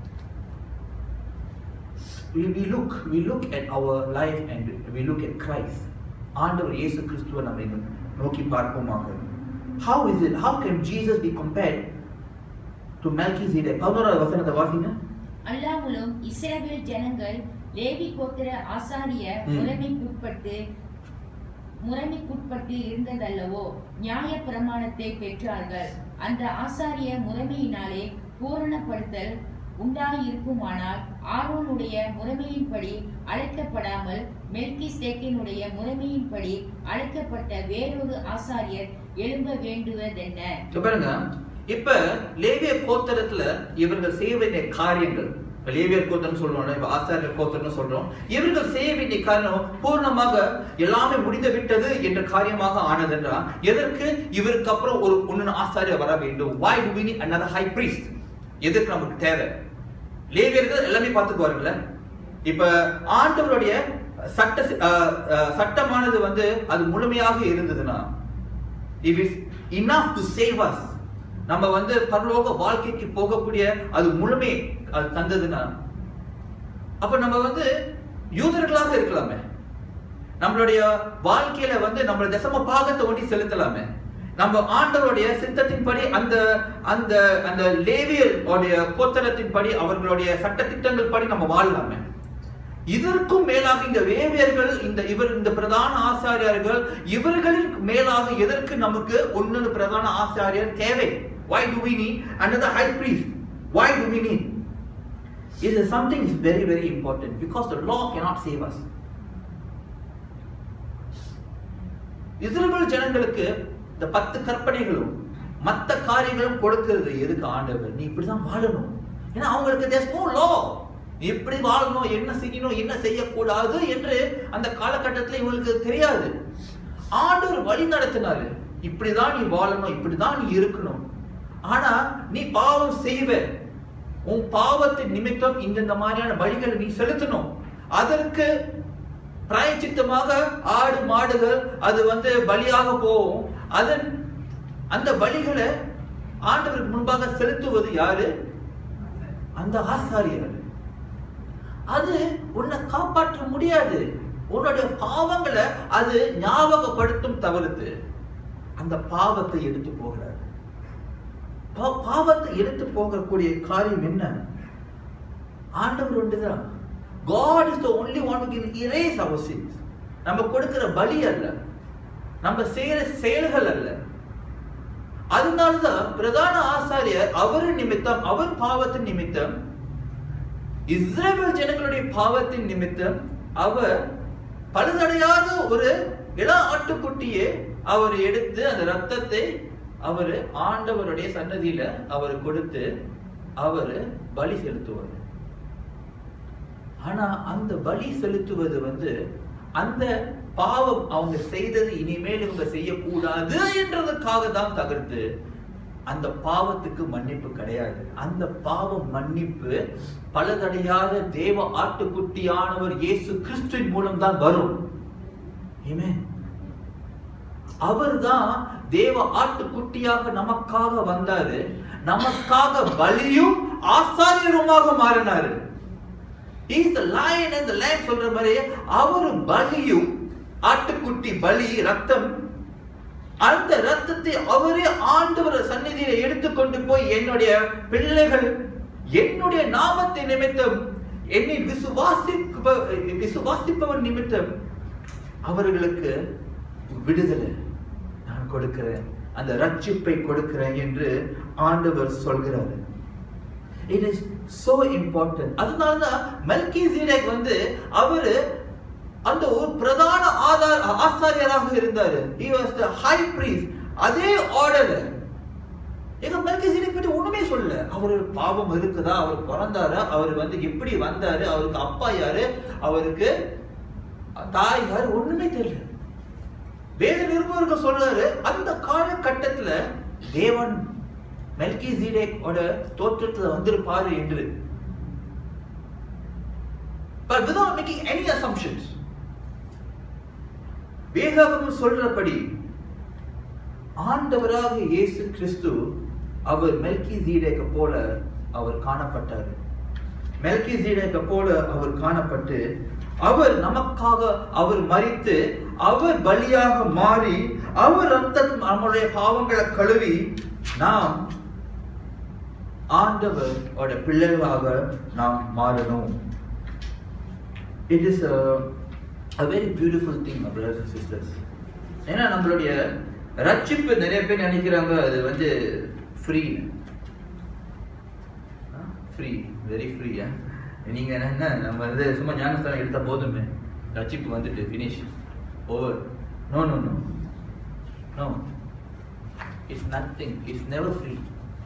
we, we look we look at our life and we look at Christ ஆண்டவர் இயேசு கிறிஸ்துவை நம்ம இங்க நோக்கி பார்ப்போமாக how is it how can Jesus be compared to Melchizedek பதினோராவது வசனத்தை வாசிங்க அல்லாமலும் இஸ்ரவேல் ஜனங்கள் லேவி கோத்திர ஆசாரிய ம். முறைமைக்குட்பட்டு முறைமைக்குட்பட்டு இருந்ததல்லவோ நியாய பிரமாணத்தை பெற்றார்கள் அந்த ஆசாரிய முறைமையினாலே பூரணப்படுத்தல் உண்டாயிருக்குமானால் ஆரோனுடைய முறைமையின்படி அழைக்கப்படாமல் மெல்கி சேக்கினுடைய முறைமையின்படி அழைக்கப்பட்ட வேறொரு ஆசாரியர் எழும்ப வேண்டுவதென்ன இப்ப பாருங்க இப்ப லேவியர் கோத்திரத்துல இவர்கள் செய்ய வேண்டிய காரியங்கள் இப்ப லேவியர் கோத்திரம் சொல்றோம் இப்ப ஆசாரியர் கோத்திரம்னு சொல்றோம் இவர்கள் செய்ய வேண்டிய காரியம் பூர்ணமாக எல்லாமே முடிந்து விட்டது என்ற காரியமாக ஆனதென்றா எதற்கு இவருக்கு அப்புறம் ஒரு ஒன்னு ஆசாரியர் வர வேண்டும் why do we need another high priest எதற்கு நமக்கு தேவை லேவியர்கள் எல்லாமே பார்த்துக்குவாருங்களே இப்ப ஆண்டவருடைய சட்ட அஹ், அஹ், சட்டமானது வந்து அது முழுமையாக இருந்ததுன்னா it is enough to save us நம்ம வந்து பரலோக வாழ்க்கைக்கு போகக்கூடிய அது முழுமை அது தந்ததுன்னா அப்ப நம்ம வந்து யூதர்களாக இருக்கலாமே நம்மளுடைய வாழ்க்கையில வந்து நம்ம தசம பாகத்தை ஒட்டி செலுத்தலாமே நம்ம ஆண்டவருடைய சித்தத்தின்படி அந்த அந்த அந்த லேவியர் உடைய கோத்தரத்தின்படி அவர்களுடைய சட்ட திட்டங்கள் படி நம்ம வாழலாமே இதற்கும் மேலாக இந்த வேவியர்கள் இந்த இவர் இந்த பிரதான ஆசாரியர்கள் இவர்களின் மேலாக எதற்கு நமக்கு ஒன்னு பிரதான ஆசாரியர் தேவை why do we need another high priest why do we need is something is very very important because the law cannot save us இஸ்ரவேல் ஜனங்களுக்கு இந்த பத்து கற்பனைகளும் மத்த காரியங்களும் கொடுக்கிறது எதுக்கு ஆண்டவர் நீ இப்படிதான் வாழணும் ஏன்னா அவங்களுக்கு there's no law நீ எப்படி வாழணும் என்ன செய்யணும் என்ன செய்யக்கூடாது என்று அந்த காலகட்டத்தில் இவங்களுக்கு தெரியாது ஆண்டவர் வழி நடத்தினாரு இப்படிதான் நீ வாழணும் இப்படிதான் நீ இருக்கணும் ஆனா நீ பாவம் செய்வ உன் பாவத்தின் நிமித்தம் இந்தந்த மாதிரியான வழிகளை நீ செலுத்தணும் அதற்கு பிராயச்சித்தமாக ஆடு மாடுகள் அது வந்து பலியாக போகும் அதன் அந்த பலிகளை ஆண்டவருக்கு முன்பாக செலுத்துவது யாரு அந்த ஆசாரியர்கள் அது உன்னை காப்பாற்ற முடியாது உன்னுடைய பாவங்களை அது ஞாபகப்படுத்தும் தவிர்த்து அந்த பாவத்தை எடுத்து போகிறார் பா- பாவத்தை எடுத்து போகக்கூடிய காரியம் என்ன ஆண்டவர் ஒன்றுதான் God is the only one who can erase our sins நம்ம கொடுக்கிற பலி அல்ல நம்ம செய்யற செயல்கள் அல்ல அதனாலதான் பிரதான ஆசாரியர் அவர் நிமித்தம் அவர் பாவத்தின் நிமித்தம் இஸ்ரேல் ஜனங்களுடைய பாவத்தின் நிமித்தம் அவர் பழுதடையாத ஒரு இள ஆட்டுக்குட்டியை அவர் எடுத்து அந்த ரத்தத்தை அவர் ஆண்டவருடைய சன்னதியில அவர் கொடுத்து அவர் பலி செலுத்துவார் ஆனா அந்த பலி செலுத்துவது வந்து அந்த பாவம் அவங்க செய்தது இனிமேல் இவங்க செய்யக்கூடாது என்றதுக்காக தான் தகர்த்து அந்த பாவத்துக்கு மன்னிப்பு கிடையாது அந்த பாவம் மன்னிப்பு பலதடையாத தேவ ஆட்டுக்குட்டியானவர் இயேசு கிறிஸ்துவின் மூலம் தான் வரும் Amen. அவர்தான் தேவ ஆட்டுக்குட்டியாக நமக்காக வந்தாரு நமக்காக பலியும் ஆசாரியருமாக மாறினாரு He is the lion and the lamb சொல்ற மாதிரி அவர் பலியும் ஆட்டுக்குட்டி பலி ரத்தம் அந்த ரத்தத்தை அவரே ஆண்டவர் சந்நிதியில எடுத்துக்கொண்டு போய் என்னுடைய பிள்ளைகள் என்னுடைய நாமத்தை நிமித்தம் என்னை விசுவாசிப்ப விசுவாசிப்பவன் நிமித்தம் அவர்களுக்கு விடுதலை நான் கொடுக்கிறேன் அந்த ரட்சிப்பை கொடுக்கிறேன் என்று ஆண்டவர் சொல்கிறார் இட் இஸ் சோ இம்பார்ட்டன்ட் அதனால தான் மெல்கி வந்து அவரு அந்த ஒரு பிரதான ஆதார் ஆசாரியராக இருந்தாரு he was the high priest அதே ஆர்டர் எங்க மெல்கிசீடேக் பற்றி ஒண்ணுமே சொல்லல அவர் பாவம் இருக்குதா அவர் பிறந்தாரு அவர் வந்து எப்படி வந்தாரு அவருக்கு அப்பா யாரு அவருக்கு தாய் யாரு ஒண்ணுமே தெரியல வேத நிருபர்கள் சொல்றாரு அந்த காலகட்டத்துல தேவன் மெல்கி ஜீடேக்கோட தோற்றத்துல வந்திருப்பாரு என்று but without making any assumptions வேதாகமம் சொல்றபடி ஆண்டவராக இயேசு கிறிஸ்து அவர் மெல்கி ஜீடேக்க போல அவர் காணப்பட்டார் மெல்கி ஜீடேக்க போல அவர் காணப்பட்டு அவர் நமக்காக அவர் மரித்து அவர் பலியாக மாறி அவர் ரத்தம் நம்முடைய பாவங்களை கழுவி நாம் ஆண்டவரோட பிள்ளைகளாக நாம் மாறணும் it is a very beautiful thing my brothers and sisters ஏன்னா நம்மளுடைய ரட்சிப்பு நிறைய பேர் நினைக்கிறாங்க அது வந்து ஃப்ரீ ஃப்ரீ வெரி ஃப்ரீயா நீங்க என்ன நம்ம வந்து சும்மா ஞானஸ்தானம் எடுத்தா போதுமே ரட்சிப்பு வந்துட்டு finish over no no no no it's nothing it's never free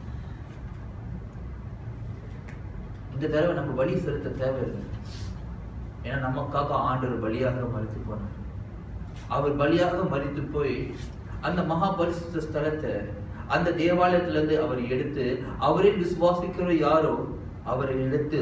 இந்த தடவை நம்ம பலி செலுத்த தேவையில்லை ஏன்னா நமக்காக ஆண்டவர் பலியாக மறித்து போனார் அவர் பலியாக மறித்து போய் அந்த மகா பரிசுத்த ஸ்தலத்தை அந்த தேவாலயத்திலிருந்து அவர் எடுத்து அவரை விசுவாசிக்கிற யாரோ அவரை எடுத்து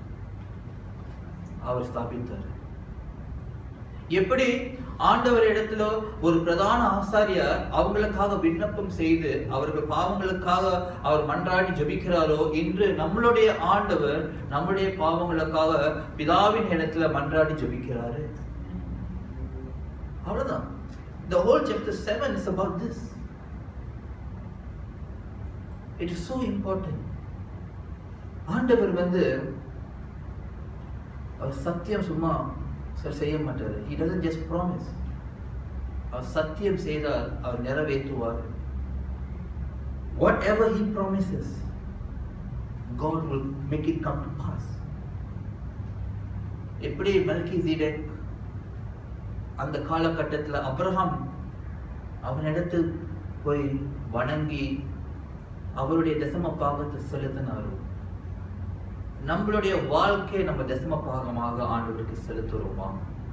அவர் ஸ்தாபித்தார் எப்படி ஆண்டவர் இடத்துல ஒரு பிரதான ஆசாரியார் அவங்களுக்காக விண்ணப்பம் செய்து அவர்கள் பாவங்களுக்காக அவர் மன்றாடி ஜெபிக்கிறாரோ இன்று நம்மளுடைய ஆண்டவர் நம்முடைய பாவங்களுக்காக பிதாவின் இடத்துல மன்றாடி ஜெபிக்கிறாரு அவ்வளவுதான் the whole chapter 7 is about this it is so important ஆண்டவர் வந்து அவர் சத்தியம் சும்மா சார் செய்ய மாட்டார் he doesn't just promise அவர் சத்தியம் செய்தால் அவர் நிறைவேற்றுவார் whatever he promises God will make it come to pass எப்படி மெல்கி அந்த காலகட்டத்தில் அப்ரஹாம் அவனிடத்தில் போய் வணங்கி அவருடைய தசம பாகத்தை செலுத்தினார் நம்மளுடைய வாழ்க்கை நம்ம தசம பாகமாக ஆண்டவருக்கு செலுத்துறோமா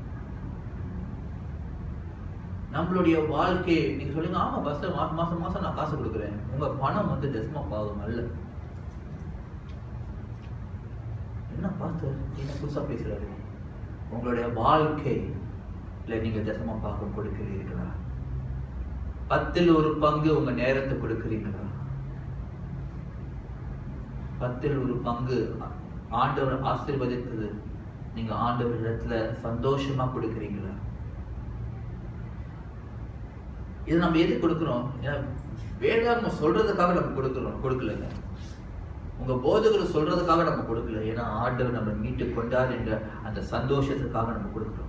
நம்மளுடைய வாழ்க்கை நீங்க சொல்லுங்க ஆமா பஸ் மாசம் மாசம் மாசம் நான் காசு கொடுக்குறேன் உங்க பணம் வந்து தசம பாகம் அல்ல என்ன பார்த்து என்ன புதுசா பேசுறாரு உங்களுடைய வாழ்க்கை இல்ல நீங்க தசம பாகம் கொடுக்கிறீர்களா பத்தில் ஒரு பங்கு உங்க நேரத்தை கொடுக்கிறீங்களா பத்தில் ஒரு பங்கு ஆண்டவர் ஆசீர்வதித்தது நீங்க ஆண்டவர் இடத்துல சந்தோஷமா கொடுக்கிறீங்களா இது நம்ம எது கொடுக்கிறோம் ஏன்னா வேதாகம சொல்றதுக்காக நம்ம கொடுக்கிறோம் கொடுக்கலங்க உங்க போதகர் சொல்றதுக்காக நம்ம கொடுக்கல ஏன்னா ஆண்டவர் நம்ம மீட்டு கொண்டார் என்ற அந்த சந்தோஷத்துக்காக நம்ம கொடுக்கிறோம்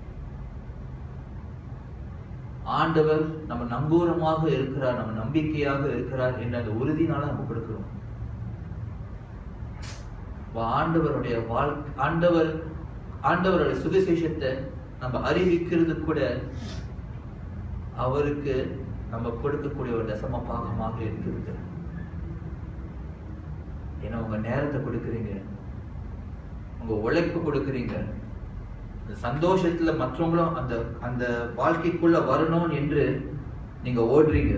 ஆண்டவர் நம்ம நங்கூரமாக இருக்கிறார் நம்ம நம்பிக்கையாக இருக்கிறார் என்ற அந்த உறுதினால நம்ம கொடுக்கிறோம் அப்ப ஆண்டவருடைய வாழ் ஆண்டவர் ஆண்டவருடைய சுவிசேஷத்தை நம்ம அறிவிக்கிறது கூட அவருக்கு நம்ம கொடுக்கக்கூடிய ஒரு தசம பாகமாக இருக்கிறது ஏன்னா உங்க நேரத்தை கொடுக்குறீங்க உங்க உழைப்பு கொடுக்குறீங்க அந்த சந்தோஷத்துல மற்றவங்களும் அந்த அந்த வாழ்க்கைக்குள்ள வரணும் என்று நீங்க ஓடுறீங்க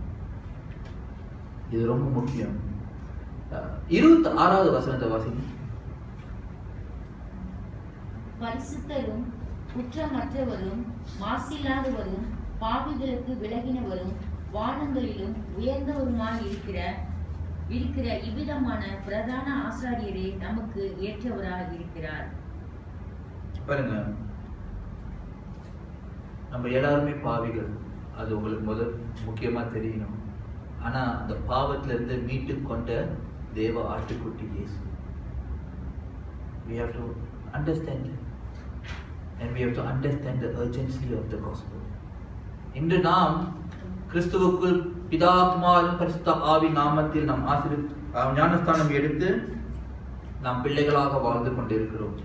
இது ரொம்ப முக்கியம் அஹ், இருபத்தி ஆறாவது வசனத்தை வாசிங்க பரிசுத்தரும் குற்றமற்றவரும் மாசில்லாதவரும் பாவிகளுக்கு விலகினவரும் வானங்களிலும் உயர்ந்தவருமாய் இருக்கிற இருக்கிற இவ்விதமான பிரதான ஆசாரியரே நமக்கு ஏற்றவராக இருக்கிறார் பாருங்க நம்ம எல்லாருமே பாவிகள் அது உங்களுக்கு முதல் முக்கியமா தெரியணும் ஆனா அந்த பாவத்துல இருந்து மீட்டு கொண்ட தேவ ஆட்டுக்குட்டி இயேசு we have to understand it. and we have to understand the urgency of the gospel இன்று நாம் கிறிஸ்துவுக்குள் பிதா குமாரன் பரிசுத்த ஆவி நாமத்தில் நாம் ஆசிரி அஹ் ஞானஸ்தானம் எடுத்து நாம் பிள்ளைகளாக வாழ்ந்து கொண்டிருக்கிறோம்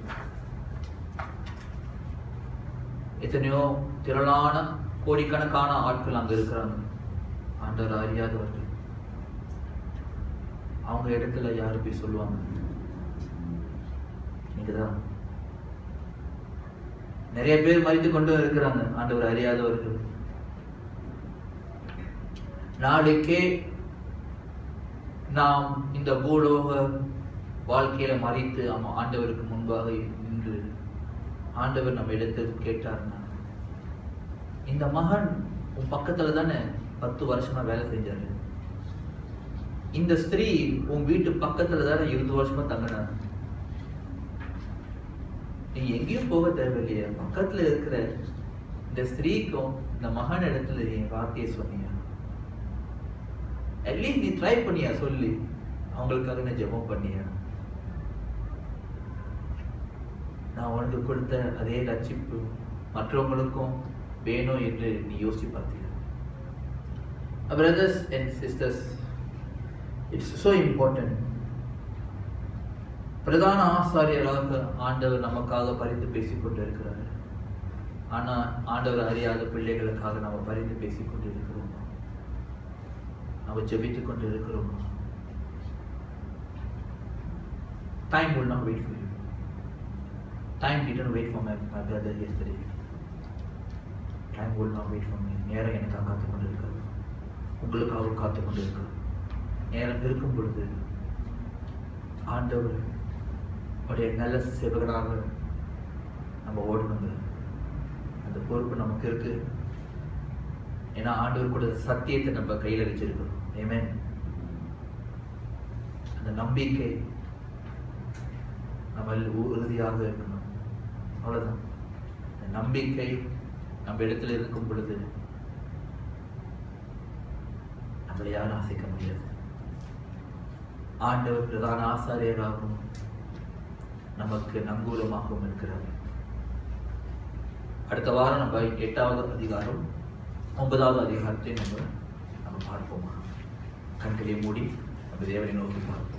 எத்தனையோ திரளான கோடிக்கணக்கான ஆட்கள் அங்க இருக்கிறாங்க ஆண்டவர் அறியாதவர்கள் அவங்க இடத்துல யாரு போய் சொல்லுவாங்க நீங்கதான் நிறைய பேர் மறித்து கொண்டும் இருக்கிறாங்க ஆண்டவர் அறியாதவர்கள் நாளைக்கே நாம் இந்த பூலோக வாழ்க்கையில மறித்து ஆமா ஆண்டவருக்கு முன்பாக நின்று ஆண்டவர் நம்ம இடத்தில் கேட்டார்னா இந்த மகன் உன் பக்கத்துல தானே பத்து வருஷமா வேலை செஞ்சாரு இந்த ஸ்திரீ உன் வீட்டு பக்கத்துல தானே இருபது வருஷமா தங்கினாங்க நீ எங்கேயும் போக தேவையில்லையா பக்கத்துல இருக்கிற இந்த ஸ்திரீக்கும் இந்த மகன் இடத்துல நீ வார்த்தையை சொன்னியா அட்லீஸ்ட் நீ ட்ரை பண்ணியா சொல்லி அவங்களுக்காக நீ ஜெபம் பண்ணியா நான் உனக்கு கொடுத்த அதே ரட்சிப்பு மற்றவங்களுக்கும் வேணும் என்று நீ யோசிச்சு பார்த்தியா brothers and sisters it's so important பிரதான ஆசாரியராக ஆண்டவர் நமக்காக பரிந்து பேசிக் கொண்டிருக்கிறார் ஆனா ஆண்டவர் அறியாத பிள்ளைகளுக்காக நம்ம பரிந்து பேசிக் கொண்டிருக்கிறோம் நம்ம ஜெபித்துக் கொண்டிருக்கிறோம் time will not wait for you time didn't wait for my, my brother yesterday time will not wait for me நேரம் எனக்காக காத்து கொண்டிருக்கிறது உங்களுக்காக காத்து கொண்டிருக்கிறது நேரம் இருக்கும் பொழுது ஆண்டவர் உடைய நல்ல சேவகனாக நம்ம ஓடணுங்க அந்த பொறுப்பு நமக்கு இருக்கு ஏன்னா ஆண்டவர் கூட சத்தியத்தை நம்ம கையில வச்சிருக்கிறோம் Amen. அந்த நம்பிக்கை நம்ம உறுதியாக இருக்கணும் அவ்வளவுதான் அந்த நம்பிக்கை நம்ம இடத்துல இருக்கும் பொழுது நம்மளை யாரும் அசைக்க முடியாது ஆண்டவர் பிரதான ஆசாரியராகவும் நமக்கு நங்கூரமாகவும் இருக்கிறார் அடுத்த வாரம் நம்ம எட்டாவது அதிகாரம் ஒன்பதாவது அதிகாரத்தை நம்ம நம்ம பார்ப்போமா கண்களை மூடி நம்ம தேவனை நோக்கி பார்ப்போம்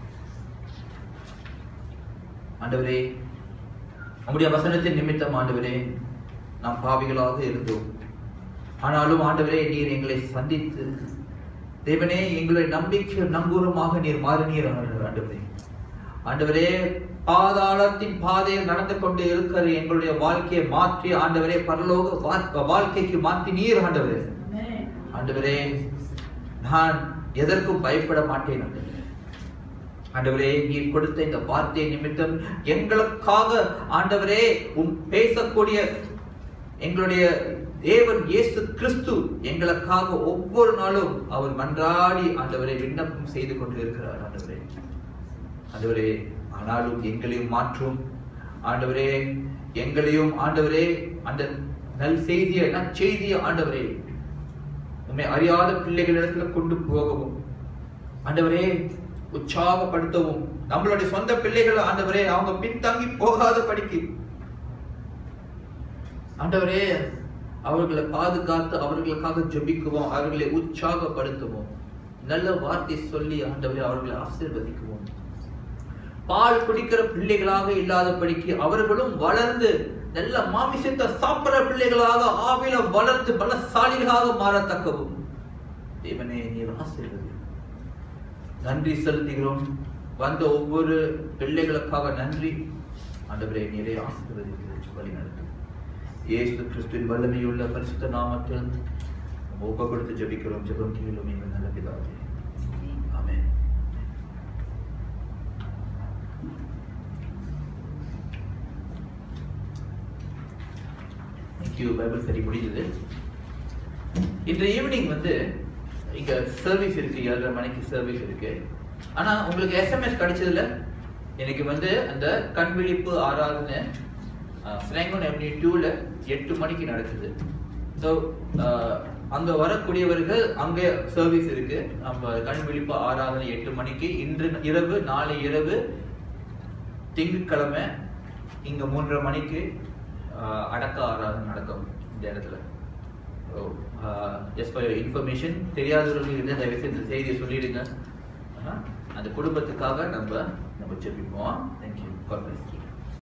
ஆண்டவரே உம்முடைய வசனத்தின் நிமித்தம் ஆண்டவரே நாம் பாவிகளாக இருந்தோம் ஆனாலும் ஆண்டவரே நீர் எங்களை சந்தித்து தேவனே எங்களுடைய நம்பிக்கை நங்கூரமாக நீர் மாறினீர் ஆண்டவரே ஆண்டவரே பாதாளத்தின் பாதையில் நடந்து கொண்டு இருக்கிற எங்களுடைய வாழ்க்கையை மாற்றி ஆண்டவரே பரலோக வா- வாழ்க்கைக்கு மாற்றி நீர் ஆண்டவரே ஆண்டவரே நான் எதற்கும் பயப்பட மாட்டேன் ஆண்டவரே ஆண்டவரே நீர் கொடுத்த இந்த வார்த்தை நிமித்தம் எங்களுக்காக ஆண்டவரே உம் பேசக்கூடிய எங்களுடைய தேவன் இயேசு கிறிஸ்து எங்களுக்காக ஒவ்வொரு நாளும் அவர் மன்றாடி ஆண்டவரை விண்ணப்பம் செய்து கொண்டு இருக்கிறார் ஆண்டவரே ஆண்டவரே ஆனாலும் எங்களையும் மாற்றும் ஆண்டவரே எங்களையும் ஆண்டவரே அந்த நல் செய்திய நற்செய்திய ஆண்டவரே உண்மை அறியாத பிள்ளைகளிடத்துல கொண்டு போகவும் ஆண்டவரே உற்சாகப்படுத்தவும் நம்மளுடைய சொந்த பிள்ளைகள் ஆண்டவரே அவங்க பின்தங்கி போகாத படிக்கு ஆண்டவரே அவர்களை பாதுகாத்து அவர்களுக்காக ஜெபிக்குவோம் அவர்களை உற்சாகப்படுத்துவோம் நல்ல வார்த்தை சொல்லி ஆண்டவரே அவர்களை ஆசீர்வதிக்குவோம் பால் குடிக்கிற பிள்ளைகளாக இல்லாதபடிக்கு அவர்களும் வளர்ந்து நல்ல மாமிசத்தை சாப்பிடுற பிள்ளைகளாக ஆவில வளர்ந்து பலசாலிகளாக மாறத்தக்கவும் தேவனே நீர் ஆசீர்வதி நன்றி செலுத்துகிறோம் வந்த ஒவ்வொரு பிள்ளைகளுக்காக நன்றி ஆண்டவரே நீரே ஆசீர்வதித்து வழி நடத்தும் இயேசு கிறிஸ்துவின் வல்லமையுள்ள பரிசுத்த நாமத்தில் ஒப்பு கொடுத்து ஜெபிக்கிறோம் ஜெபம் கீழும் எங்கள் நல்ல பிதாவே ஆமென் தேங்க்யூ பைபிள் சரி முடிஞ்சது இன்று ஈவினிங் வந்து இங்க சர்வீஸ் இருக்கு ஏழரை மணிக்கு சர்வீஸ் இருக்கு ஆனா உங்களுக்கு எஸ்எம்எஸ் கிடைச்சதுல எனக்கு வந்து அந்த கண் விழிப்பு ஆராதனை ஸ்லாங்கோன் எம்னி டூல எட்டு மணிக்கு நடக்குது ஸோ அங்க வரக்கூடியவர்கள் அங்கே சர்வீஸ் இருக்கு நம்ம கண் விழிப்பு ஆராதனை எட்டு மணிக்கு இன்று இரவு நாளை இரவு திங்கட்கிழமை இங்க மூன்றரை மணிக்கு ஆஹ், அடக்க ஆராதனை நடக்கும் இந்த இடத்துல ஜஸ்ட் ஃபார் இன்ஃபர்மேஷன் தெரியாதவர்கள் இருந்து தயவு செய்து இந்த செய்தியை சொல்லிடுங்க ஆஹ், அந்த குடும்பத்துக்காக நம்ம நம்ம ஜெபிப்போம் தேங்க்யூ காட் பிளஸ்